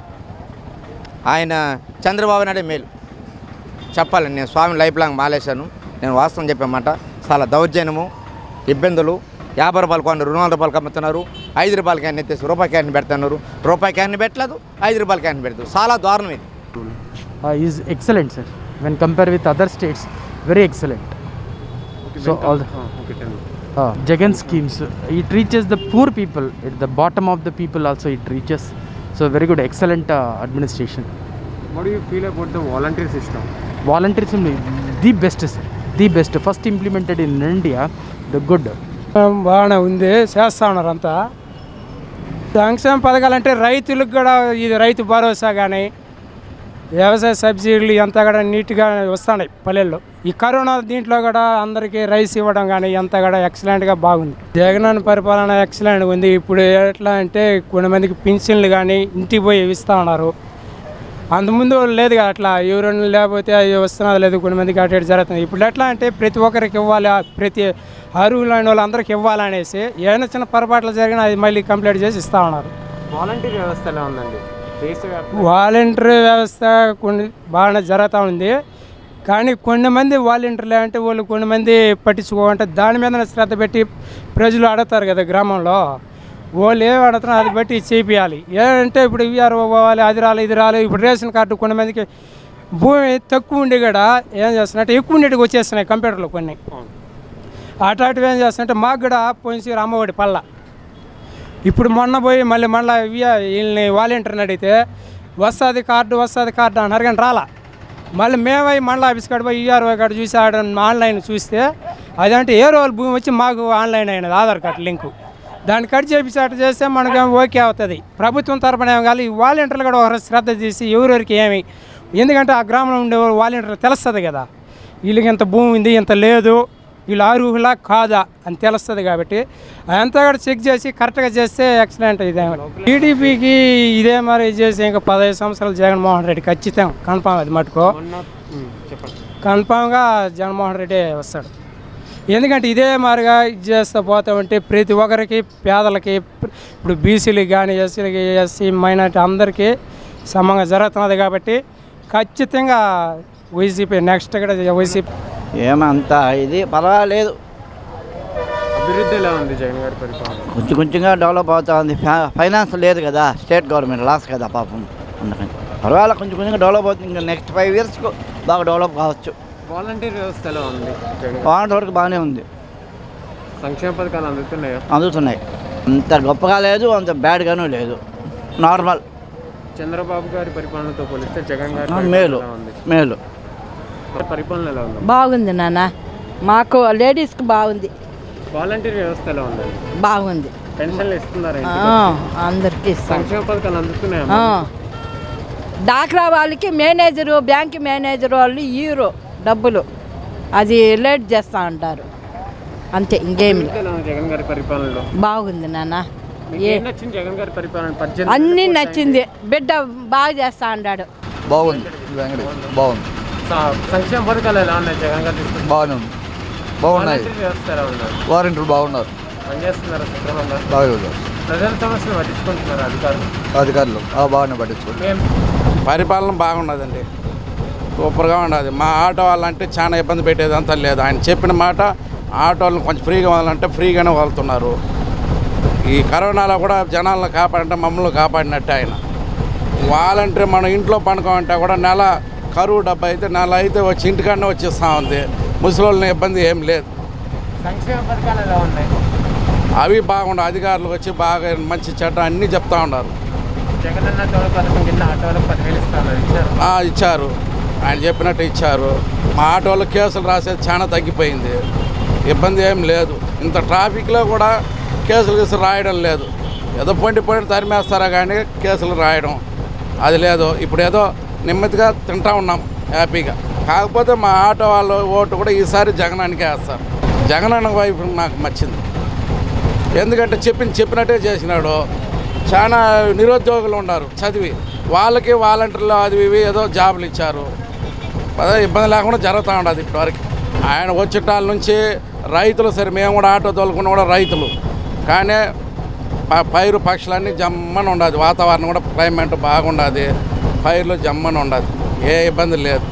Speaker 3: ఆయన చంద్రబాబు నాయుడే మేలు చెప్పాలి నేను స్వామి లైఫ్ లాంగ్ మాలేశాను నేను వాస్తవం చెప్పామాట చాలా దౌర్జన్యము ఇబ్బందులు యాభై రూపాయలు కొన్ని రెండు వందల రూపాయలు అమ్ముతున్నారు ఐదు రూపాయల క్యాన్ ఎత్తేసి రూపాయి క్యాన్ పెడుతున్నారు రూపాయి క్యాన్ పెట్టలేదు ఐదు రూపాయల క్యాన్ పెడతారు చాలా దారుణం ఇది
Speaker 6: uh, is excellent, sir. When compared with other states, very excellent. so all the, uh, Jagan schemes, uh, it reaches the poor people. At the bottom of the people also it reaches. So very good, excellent uh, administration.
Speaker 12: What do you feel about the voluntary system?
Speaker 6: Volunteerism, the best, sir. The best. First implemented in India, the good.
Speaker 13: బాగానే ఉంది చేస్తా ఉన్నారు అంతా సంక్షేమ పథకాలు అంటే రైతులకు కూడా ఇది రైతు భరోసా కానీ వ్యవసాయ సబ్సిడీలు ఎంత కూడా నీట్గా వస్తున్నాయి పల్లెల్లో ఈ కరోనా దీంట్లో కూడా అందరికీ రైస్ ఇవ్వడం కానీ ఎంత కూడా ఎక్సలెంట్గా బాగుంది జగనన్న పరిపాలన ఎక్సలెంట్గా ఉంది ఇప్పుడు ఎట్లా అంటే కొంతమందికి పింఛన్లు కానీ ఇంటికి పోయి ఇస్తూ ఉన్నారు అంతకుముందు లేదు కదా అట్లా ఎవరైనా లేకపోతే అవి వస్తున్నది లేదు కొంతమందికి అటు ఇటు జరుగుతుంది ఇప్పుడు ఎట్లా అంటే ప్రతి ఒక్కరికి ఇవ్వాలి ఆ ప్రతి అర్హులైన వాళ్ళందరికీ ఇవ్వాలనేసి ఏమైనా చిన్న పొరపాట్లు జరిగినా అది మళ్ళీ కంప్లీట్ చేసి ఇస్తూ ఉన్నారు
Speaker 12: వాలంటీర్ వ్యవస్థ ఎలా ఉందండి దేశవ్యాప్తంగా
Speaker 13: వాలంటరీ వ్యవస్థ కొన్ని బాగానే జరుగుతూ ఉంది కానీ కొన్ని మంది వాలంటీర్లు అంటే వాళ్ళు కొన్ని మంది పట్టించుకోమంటే దాని మీద శ్రద్ధ పెట్టి ప్రజలు అడుగుతారు కదా గ్రామంలో వాళ్ళు ఏం అడుగుతున్నారు అది బట్టి చేపియాలి ఏంటంటే ఇప్పుడు ఇవ్వరు పోవాలి అది రాలి ఇది రాలి ఇప్పుడు రేషన్ కార్డు కొన్ని మందికి భూమి తక్కువ ఉండి కూడా ఏం చేస్తున్నట్టు ఎక్కువ ఉండేటికి వచ్చేస్తున్నాయి కంప్యూటర్లో కొన్ని అటాటివి ఏం చేస్తున్నట్టే మాకు కూడా పోయిన అమ్మఒడి పల్ల ఇప్పుడు మొన్న పోయి మళ్ళీ మళ్ళీ వీళ్ళని వాలంటీర్ని అడిగితే వస్తుంది కార్డు వస్తుంది కార్డు అన్నారు కానీ రాలా మళ్ళీ మేమై మండల ఆఫీస్ కాడ పోయి ఈఆర్ఓ కాడ చూసి ఆడ ఆన్లైన్ చూస్తే అదంటే ఏ రోజు భూమి వచ్చి మాకు ఆన్లైన్ అయినది ఆధార్ కార్డు లింకు దాన్ని కట్ చేపించి అట్లా చేస్తే మనకేం ఓకే అవుతుంది ప్రభుత్వం తరపున ఏం కాదు ఈ వాలంటీర్లు కూడా ఒక శ్రద్ధ చేసి ఎవరెవరికి ఏమి ఎందుకంటే ఆ గ్రామంలో ఉండే వాలంటీర్లు తెలుస్తుంది కదా వీళ్ళకి ఇంత భూమి ఉంది ఇంత లేదు వీళ్ళు అర్హులా కాదా అని తెలుస్తుంది కాబట్టి అదంతా కూడా చెక్ చేసి కరెక్ట్గా చేస్తే ఎక్సలెంట్ ఇదే టీడీపీకి ఇదే మరి చేసి ఇంకా పదహైదు సంవత్సరాలు జగన్మోహన్ రెడ్డి ఖచ్చితం కన్ఫామ్ అది మటుకో
Speaker 12: చెప్పండి
Speaker 13: కన్ఫామ్గా జగన్మోహన్ రెడ్డి వస్తాడు ఎందుకంటే ఇదే మాదిరిగా ఇది చేస్తూ పోతా ఉంటే ప్రతి ఒక్కరికి పేదలకి ఇప్పుడు బీసీలకి కానీ ఎస్సీలకి ఎస్సీ మైనార్టీ అందరికీ సమంగా జరుగుతున్నది కాబట్టి ఖచ్చితంగా వైసీపీ నెక్స్ట్ కూడా వైసీపీ
Speaker 14: ఏమంత ఇది పర్వాలేదు
Speaker 12: అభివృద్ధి ఎలా ఉంది జగన్ గారి పరిపాలన
Speaker 14: కొంచెం కొంచెంగా డెవలప్ అవుతా ఉంది ఫై- ఫైనాన్స్ లేదు కదా స్టేట్ గవర్నమెంట్ లాస్ కదా పాపం అందుకని పర్వాలేదు కొంచెం కొంచెంగా డెవలప్ అవుతుంది ఇంకా నెక్స్ట్ ఫైవ్ ఇయర్స్కు బాగా డెవలప్ కావచ్చు
Speaker 12: వాలంటీర్ వ్యవస్థ ఎలా ఉంది జగన్
Speaker 14: వాటి వరకు బాగానే ఉంది
Speaker 12: సంక్షేమ పథకాలు అందుతున్నాయా
Speaker 14: అందుతున్నాయి అంత గొప్పగా లేదు అంత బ్యాడ్గానూ లేదు నార్మల్
Speaker 12: చంద్రబాబు గారి పరిపాలనతో పోలిస్తే జగన్ గారి
Speaker 14: ఆ,
Speaker 12: పరిపాలన
Speaker 14: మేలు
Speaker 12: ఎలా ఉంది
Speaker 14: మేలు
Speaker 12: పరిపాలన ఎలా ఉంది
Speaker 15: బాగుంది నాన్న మాకు లేడీస్కి బాగుంది
Speaker 12: వాలంటీర్ వ్యవస్థ ఎలా ఉందండి
Speaker 15: బాగుంది
Speaker 12: పెన్షన్లు ఇస్తున్నారా
Speaker 15: ఆ,
Speaker 12: ఇంటికి?
Speaker 15: అందరికీ ఇస్తాం
Speaker 12: సంక్షేమ పథకాలు అందుతున్నాయా
Speaker 15: ఆ. డాక్రా వాళ్ళకి మేనేజరు బ్యాంక్ మేనేజర్ వాళ్ళు ఇయ్యరు డబ్బులు అది లేట్ చేస్తూ ఉంటారు అంతే ఇంకేం
Speaker 12: అభివృద్ధి ఎలా ఉంది జగన్ గారి పరిపాలనలో
Speaker 15: బాగుంది నాన్న
Speaker 12: మీకు
Speaker 15: ఏ
Speaker 12: ఏం నచ్చింది జగన్ గారి పరిపాలన పద్దెనిమిది
Speaker 15: అన్నీ
Speaker 12: ఏళ్ళు
Speaker 15: నచ్చింది బిడ్డ బాగా చేస్తా అన్నాడు
Speaker 16: బాగుంది వెంకటి బాగుంది
Speaker 12: స- సంక్షేమ పథకాలు ఎలా ఉన్నాయి జగన్ గారు తీసుకున్న
Speaker 16: బాగానే ఉంది బాగున్నాయి
Speaker 12: వాలంటీర్ వ్యవస్థ ఎలా ఉన్నారు
Speaker 16: వారంటీలు బాగున్నారు
Speaker 12: పనిచేస్తున్నారు సక్రమంగా
Speaker 16: బాగా ఉన్నారు.
Speaker 12: ప్రజల సమస్యలు పట్టించుకుంటున్నారు అధికారులు
Speaker 16: అధికారులు ఆ, బాగానే పట్టించుకుంటారు
Speaker 17: పరిపాలన బాగున్నదండి సూపర్గా ఉన్నది మా ఆటో వాళ్ళంటే చాలా ఇబ్బంది పెట్టేదంతా లేదు ఆయన చెప్పిన మాట ఆటోలను కొంచెం ఫ్రీగా వాళ్ళంటే ఫ్రీగానే వెళ్తున్నారు ఈ కరోనాలో కూడా జనాలను కాపాడంటే మమ్మల్ని కాపాడినట్టే ఆయన వాలంటీర్ మనం ఇంట్లో పనుకోమంటే కూడా నెల కరువు డబ్బా అయితే నెల అయితే వచ్చి ఇంటికాడనే వచ్చేస్తూ ఉంది ముసలి ఇబ్బంది ఏం లేదు
Speaker 12: సంక్షేమ పథకాలు ఎలా ఉన్నాయి
Speaker 17: అవి బాగుండవు అధికారులు వచ్చి బాగా మంచి చెడ్డ అన్నీ చెప్తా ఉన్నారు
Speaker 12: జగన్ అన్న తోడు పథకం కింద ఆటోలకు పదివేలు ఇస్తాను ఇచ్చారు
Speaker 17: ఆ, ఇచ్చారు ఆయన చెప్పినట్టు ఇచ్చారు మా ఆటోలో కేసులు రాసేది చాలా తగ్గిపోయింది ఇబ్బంది ఏం లేదు ఇంత ట్రాఫిక్లో కూడా కేసులు గీసులు రాయడం లేదు ఏదో పొండి పొండి తరిమేస్తారా కానీ కేసులు రాయడం అది లేదు ఇప్పుడు ఏదో నెమ్మదిగా తింటా ఉన్నాం హ్యాపీగా కాకపోతే మా ఆటో వాళ్ళ ఓటు కూడా ఈసారి జగనానికే వేస్తారు జగనన్న వైపు నాకు నచ్చింది ఎందుకంటే చెప్పింది చెప్పినట్టే చేసినాడు చాలా నిరుద్యోగులు ఉన్నారు చదివి వాళ్ళకి వాలంటీర్లు అది ఇవి ఏదో జాబులు ఇచ్చారు అదే ఇబ్బంది లేకుండా జరుగుతూ ఉండదు ఇప్పటివరకు ఆయన వచ్చేటాల నుంచి రైతులు సరే మేము కూడా ఆటో తోలుకున్న కూడా రైతులు కానీ ప- పైరు పక్షులన్నీ జమ్మని ఉండదు వాతావరణం కూడా క్లైమేట్ బాగుండదు పైర్లు జమ్మని ఉండదు ఏ ఇబ్బంది లేదు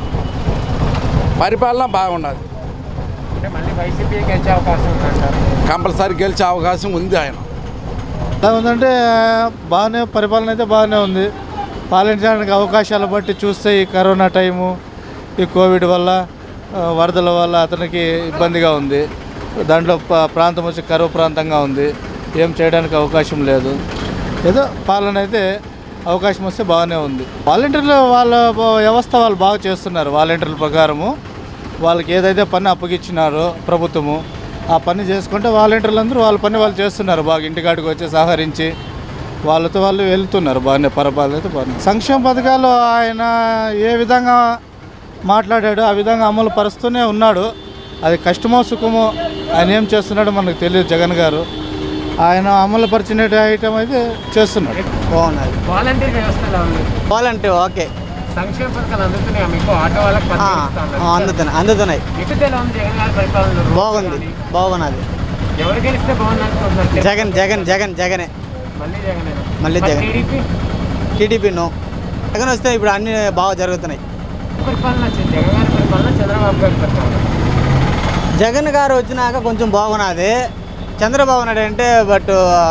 Speaker 17: పరిపాలన బాగున్నది
Speaker 12: అంటే మళ్ళీ వైసీపీ గెలిచే అవకాశం ఉందంటారు
Speaker 17: కంపల్సరీ గెలిచే అవకాశం ఉంది ఆయన
Speaker 20: ఎలా ఉందంటే బాగానే పరిపాలన అయితే బాగానే ఉంది పాలించడానికి అవకాశాలు బట్టి చూస్తే ఈ కరోనా టైము ఈ కోవిడ్ వల్ల ఆ, వరదల వల్ల అతనికి ఇబ్బందిగా ఉంది దాంట్లో ప- ప్రాంతం వచ్చి కరువు ప్రాంతంగా ఉంది ఏం చేయడానికి అవకాశం లేదు ఏదో పాలన అయితే అవకాశం వస్తే బాగానే ఉంది వాలంటీర్లు వాళ్ళ బ- వ్యవస్థ వాళ్ళు బాగా చేస్తున్నారు వాలంటీర్ల ప్రకారము వాళ్ళకి ఏదైతే పని అప్పగిచ్చినారో ప్రభుత్వము ఆ పని చేసుకుంటే వాలంటీర్లు అందరూ వాళ్ళ పని వాళ్ళు చేస్తున్నారు బాగా ఇంటికాడికి వచ్చి సహకరించి
Speaker 2: వాళ్ళతో వాళ్ళు వెళ్తున్నారు బాగానే పరిపాలన అయితే బాగానే సంక్షేమ పథకాలు ఆయన ఏ విధంగా మాట్లాడాడో ఆ విధంగా అమలు పరుస్తూనే ఉన్నాడు అది కష్టమో సుఖమో ఆయన ఏం చేస్తున్నాడో మనకు తెలియదు జగన్ గారు ఆయన అమలు పరిచిన ఐటమ్ అయితే చేస్తున్నాడు
Speaker 4: బాగున్నది
Speaker 12: వాలంటీర్ వ్యవస్థ ఎలా ఉంది
Speaker 4: వాలంటీర్ ఓకే
Speaker 12: సంక్షేమ పథకాలు అందుతున్నాయా మీకు ఆటో వాళ్ళకి
Speaker 4: ఆ, ఆ, అందుతున్నాయి అందుతున్నాయి
Speaker 12: ఎక్కడ ఎలా ఉంది జగన్ గారి పరిపాలన రోడ్లు
Speaker 4: బాగుంది
Speaker 12: కానీ?
Speaker 4: బాగున్నది
Speaker 12: ఎవరు గెలిస్తే బాగుంది అనుకుంటున్నారు
Speaker 4: జగన్ జగన్ జగన్ జగనే
Speaker 12: మళ్ళీ జగన్
Speaker 4: మళ్ళీ Jagan
Speaker 12: TDP
Speaker 4: TDP no Jagan వస్తే ఇప్పుడు అన్ని బాగా జరుగుతున్నాయి
Speaker 12: పరిపాలన వచ్చింది జగన్ గారి పరిపాలన చంద్రబాబు గారి పరిపాలన
Speaker 4: జగన్ గారు వచ్చినాక కొంచెం బాగున్నది చంద్రబాబు నాయుడు అంటే బట్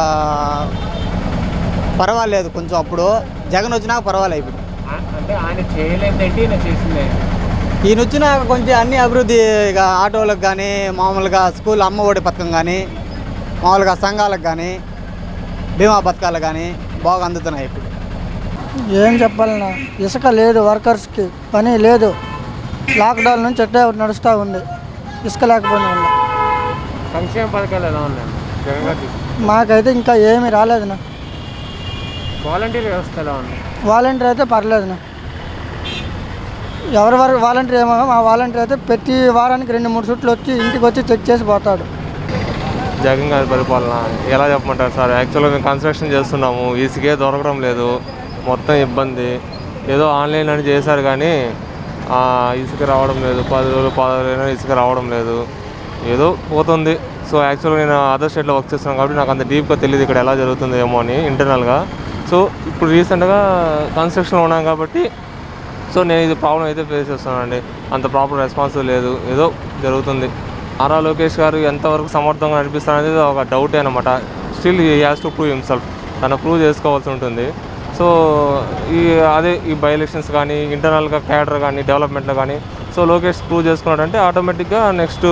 Speaker 4: పర్వాలేదు కొంచెం అప్పుడు జగన్ వచ్చినాక పర్వాలేదు ఇప్పుడు
Speaker 12: ఆ- అంటే ఆయన చేయలేదంటే ఈయన చేసిందే
Speaker 4: ఈయన వచ్చినాక కొంచెం అన్ని అభివృద్ధి ఇక ఆటోలకు కానీ మామూలుగా స్కూల్ అమ్మ ఒడి పథకం కానీ మామూలుగా సంఘాలకు కానీ బీమా పథకాలు కానీ బాగా అందుతున్నాయి ఇప్పుడు
Speaker 18: ఏం చెప్పాలన్నా ఇసుక లేదు వర్కర్స్కి పని లేదు లాక్డౌన్ నుంచి అట్టే నడుస్తూ ఉంది ఇసుక లేకపోయిన వల్ల
Speaker 12: సంక్షేమ పథకాలు ఎలా ఉన్నాయి జగన్ గారు తీసుకున్న
Speaker 18: మాకైతే ఇంకా ఏమీ రాలేదునా
Speaker 12: వాలంటీర్ వ్యవస్థ ఎలా ఉంది
Speaker 18: వాలంటీర్ అయితే పర్లేదునా ఎవరి వరకు వాలంటీర్ ఏమో మా వాలంటీర్ అయితే ప్రతి వారానికి రెండు మూడు చుట్లు వచ్చి ఇంటికి వచ్చి చెక్ చేసి పోతాడు
Speaker 19: జగన్ గారి పరిపాలన ఎలా చెప్పమంటారు సార్ యాక్చువల్గా మేము కన్స్ట్రక్షన్ చేస్తున్నాము ఇసుకే దొరకడం లేదు మొత్తం ఇబ్బంది ఏదో ఆన్లైన్ అని చేశారు కానీ ఆ, ఇసుక రావడం లేదు పది రోజులు పది రోజులు ఇసుక రావడం లేదు ఏదో పోతుంది సో యాక్చువల్గా నేను అదర్ స్టేట్లో వర్క్ చేస్తున్నాను కాబట్టి నాకు అంత డీప్గా తెలియదు ఇక్కడ ఎలా జరుగుతుంది ఏమో అని ఇంటర్నల్గా సో ఇప్పుడు రీసెంట్గా కన్స్ట్రక్షన్లో ఉన్నాం కాబట్టి సో నేను ఇది ప్రాబ్లం అయితే ఫేస్ చేస్తున్నానండి అంత ప్రాపర్ రెస్పాన్స్ లేదు ఏదో జరుగుతుంది నారా లోకేష్ గారు ఎంతవరకు సమర్థంగా నడిపిస్తారనేది ఒక డౌటే అనమాట still he has to prove himself తను ప్రూవ్ చేసుకోవాల్సి ఉంటుంది సో ఈ అదే ఈ బై ఎలక్షన్స్ కానీ ఇంటర్నల్గా క్యాడర్ కానీ డెవలప్మెంట్లో కానీ సో లోకేష్ ప్రూవ్ చేసుకున్నాడంటే ఆటోమేటిక్గా నెక్స్ట్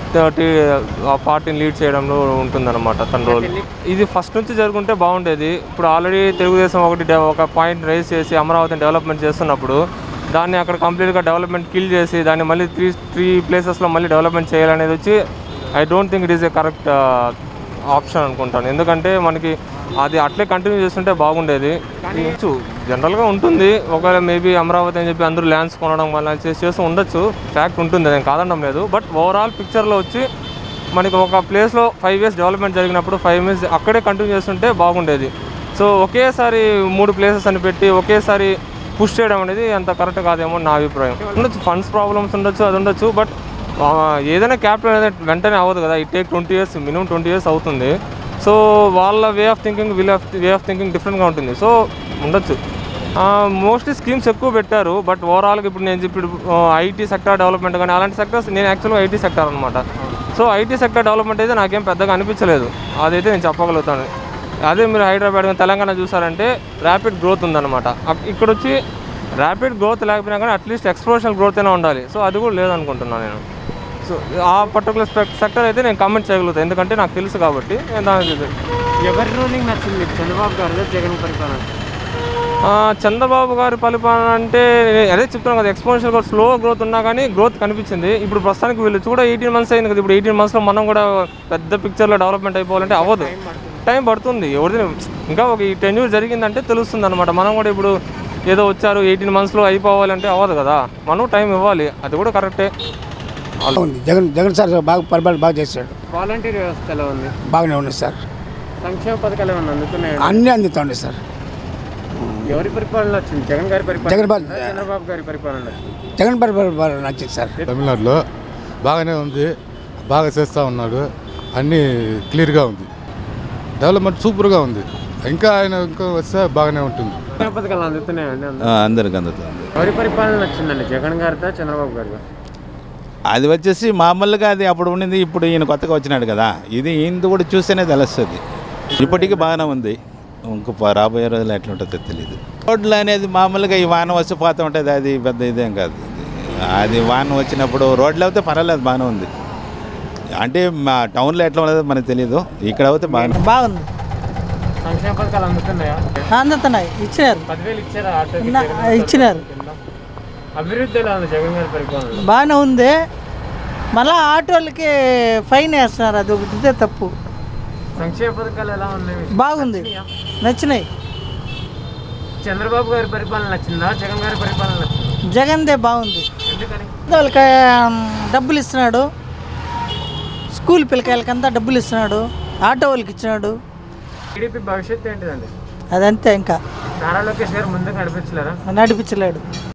Speaker 19: ఆ పార్టీని లీడ్ చేయడంలో ఉంటుందన్నమాట తన రోల్ ఇది ఫస్ట్ నుంచి జరుగుంటే బాగుండేది ఇప్పుడు ఆల్రెడీ తెలుగుదేశం ఒకటి డెవ- ఒక పాయింట్ రైజ్ చేసి అమరావతిని డెవలప్మెంట్ చేస్తున్నప్పుడు దాన్ని అక్కడ కంప్లీట్గా డెవలప్మెంట్ కిల్ చేసి దాన్ని మళ్ళీ త్రీ త్రీ ప్లేసెస్లో మళ్ళీ డెవలప్మెంట్ చేయాలనేది వచ్చి I don't think it is a correct option అనుకుంటాను ఎందుకంటే మనకి అది అట్లే కంటిన్యూ చేస్తుంటే బాగుండేది ఇచ్చు జనరల్గా ఉంటుంది ఒకవేళ మేబీ అమరావతి అని చెప్పి అందరూ ల్యాండ్స్ కొనడం వల్ల చేసి చేస్తూ ఉండొచ్చు ఫ్యాక్ట్ ఉంటుంది నేను కాదనడం లేదు బట్ ఓవరాల్ పిక్చర్లో వచ్చి మనకి ఒక ప్లేస్లో ఫైవ్ ఇయర్స్ డెవలప్మెంట్ జరిగినప్పుడు ఫైవ్ ఇయర్స్ అక్కడే కంటిన్యూ చేస్తుంటే బాగుండేది సో ఒకేసారి మూడు ప్లేసెస్ అని పెట్టి ఒకేసారి పుష్ చేయడం అనేది అంత కరెక్ట్ కాదేమో నా అభిప్రాయం ఉండొచ్చు ఫండ్స్ ప్రాబ్లమ్స్ ఉండొచ్చు అది ఉండొచ్చు బట్ ఏదైనా క్యాపిటల్ అనేది వెంటనే అవ్వదు కదా it take twenty years minimum twenty years అవుతుంది సో వాళ్ళ way of thinking wheel of way of thinking డిఫరెంట్గా ఉంటుంది సో ఉండొచ్చు మోస్ట్లీ స్కీమ్స్ ఎక్కువ పెట్టారు బట్ ఓవరాల్గా ఇప్పుడు నేను ఇప్పుడు ఐటీ సెక్టర్ డెవలప్మెంట్ కానీ అలాంటి సెక్టర్స్ నేను యాక్చువల్గా ఐటీ సెక్టర్ అనమాట సో ఐటీ సెక్టర్ డెవలప్మెంట్ అయితే నాకేం పెద్దగా అనిపించలేదు అదైతే నేను చెప్పగలుగుతాను అదే మీరు హైదరాబాద్ కానీ తెలంగాణ చూసారంటే ర్యాపిడ్ గ్రోత్ ఉందన్నమాట అక్- ఇక్కడ వచ్చి ర్యాపిడ్ గ్రోత్ లేకపోయినా కానీ అట్లీస్ట్ ఎక్స్ప్లోషనల్ గ్రోత్ అయినా ఉండాలి సో అది కూడా లేదనుకుంటున్నాను నేను సో ఆ పర్టికులర్ సెక్టర్ అయితే నేను కమెంట్ చేయగలుగుతాను ఎందుకంటే నాకు తెలుసు కాబట్టి నేను దానికి
Speaker 12: ఎవరి రూలింగ్ నచ్చింది మీకు చంద్రబాబు గారు జగన్ పరిపాలన
Speaker 19: ఆ, చంద్రబాబు గారి పరిపాలన అంటే అదే చెప్తున్నాను కదా ఎక్స్పోనెన్షియల్ గ్రోత్ స్లో గ్రోత్ ఉన్నా కానీ గ్రోత్ కనిపించింది ఇప్పుడు ప్రస్తుతానికి వీళ్ళు కూడా ఎయిటీన్ మంత్స్ అయింది కదా ఇప్పుడు ఎయిటీన్ మంత్స్లో మనం కూడా పెద్ద పిక్చర్లో డెవలప్మెంట్ అయిపోవాలంటే అవ్వదు టైం పడుతుంది ఎవరిది ఇంకా ఒక ఈ టెన్ ఇయర్స్ జరిగిందంటే తెలుస్తుంది అనమాట మనం కూడా ఇప్పుడు ఏదో వచ్చారు ఎయిటీన్ మంత్స్లో అయిపోవాలంటే అవ్వదు కదా మనం టైం ఇవ్వాలి అది కూడా కరెక్టే
Speaker 21: ఉంది జగన్ జగన్ సార్ బాగా పరిపాలన బాగా చేశాడు
Speaker 12: వాలంటీర్ వ్యవస్థ ఎలా ఉంది
Speaker 21: బాగానే ఉంది సార్
Speaker 12: సంక్షేమ పథకాలు ఏమన్నా అందుతున్నాయి
Speaker 21: అన్నీ అందుతుంది సార్
Speaker 12: ఎవరి పరిపాలన వచ్చింది జగన్ గారి పరిపాలన
Speaker 21: జగన్ పాలన.
Speaker 12: వచ్చిందా? చంద్రబాబు గారి పరిపాలన వచ్చింది
Speaker 21: జగన్ పరిపాలన నచ్చింది సార్
Speaker 22: తమిళనాడులో బాగానే ఉంది బాగా చేస్తూ ఉన్నాడు అన్నీ క్లియర్గా ఉంది డెవలప్మెంట్ సూపర్గా ఉంది ఇంకా ఆయన ఇంకా వస్తే బాగానే ఉంటుంది
Speaker 12: సంక్షేమ పథకాలు అందుతున్నాయండి అందరూ?
Speaker 27: అందరికి అందుతుంది
Speaker 12: ఎవరి పరిపాలన వచ్చిందండి జగన్ గారిదా చంద్రబాబు గారిదా
Speaker 27: అది వచ్చేసి మామూలుగా అది అప్పుడు ఉండింది ఇప్పుడు ఈయన కొత్తగా వచ్చినాడు కదా ఇది ఈయనది కూడా చూస్తేనే తెలుస్తుంది ఇప్పటికీ బాగానే ఉంది ఇంక ప- రాబోయే రోజులు ఎట్లా ఉంటుందో తెలియదు రోడ్లు అనేది మామూలుగా ఈ వాన వచ్చి పోతూ ఉంటుంది అది పెద్ద ఇదేం కాదు అది వాన వచ్చినప్పుడు రోడ్లు అయితే పర్వాలేదు బాగానే ఉంది అంటే మా టౌన్లో ఎట్లా ఉండదో మనకు తెలియదు ఇక్కడ అయితే బాగానే
Speaker 18: బాగుంది
Speaker 12: సంక్షేమ పథకాలు అందుతున్నాయా
Speaker 18: అందుతున్నాయి ఇచ్చినారు
Speaker 12: పదివేలు ఇచ్చారా ఆటోకి
Speaker 18: నా-
Speaker 12: జగన్
Speaker 18: ఇచ్చినారు
Speaker 12: అభివృద్ధి ఎలా ఉంది జగన్ గారి పరిపాలన
Speaker 18: బాగానే ఉంది మళ్ళా ఆటోలకి ఫైన్ వేస్తున్నారు అది ఒకటి ఇదే తప్పు
Speaker 12: సంక్షేమ పథకాలు ఎలా ఉన్నాయి
Speaker 1: బాగుంది నచ్చినాయి
Speaker 12: చంద్రబాబు గారి పరిపాలన నచ్చిందా జగన్ గారి పరిపాలన నచ్చిందా
Speaker 1: జగన్దే బాగుంది
Speaker 12: ఎందుకని
Speaker 1: వాళ్ళకి ఆమ్, డబ్బులు ఇస్తున్నాడు స్కూల్ పిల్లకాయలకంతా డబ్బులు ఇస్తున్నాడు ఆటో వాళ్ళకి ఇచ్చినాడు
Speaker 12: టీడీపీ భవిష్యత్తు ఏంటిదండి
Speaker 1: అదంతే ఇంకా
Speaker 12: నారా లోకేష్ గారు ముందుకు నడిపించలేరా
Speaker 1: నడిపించలేడు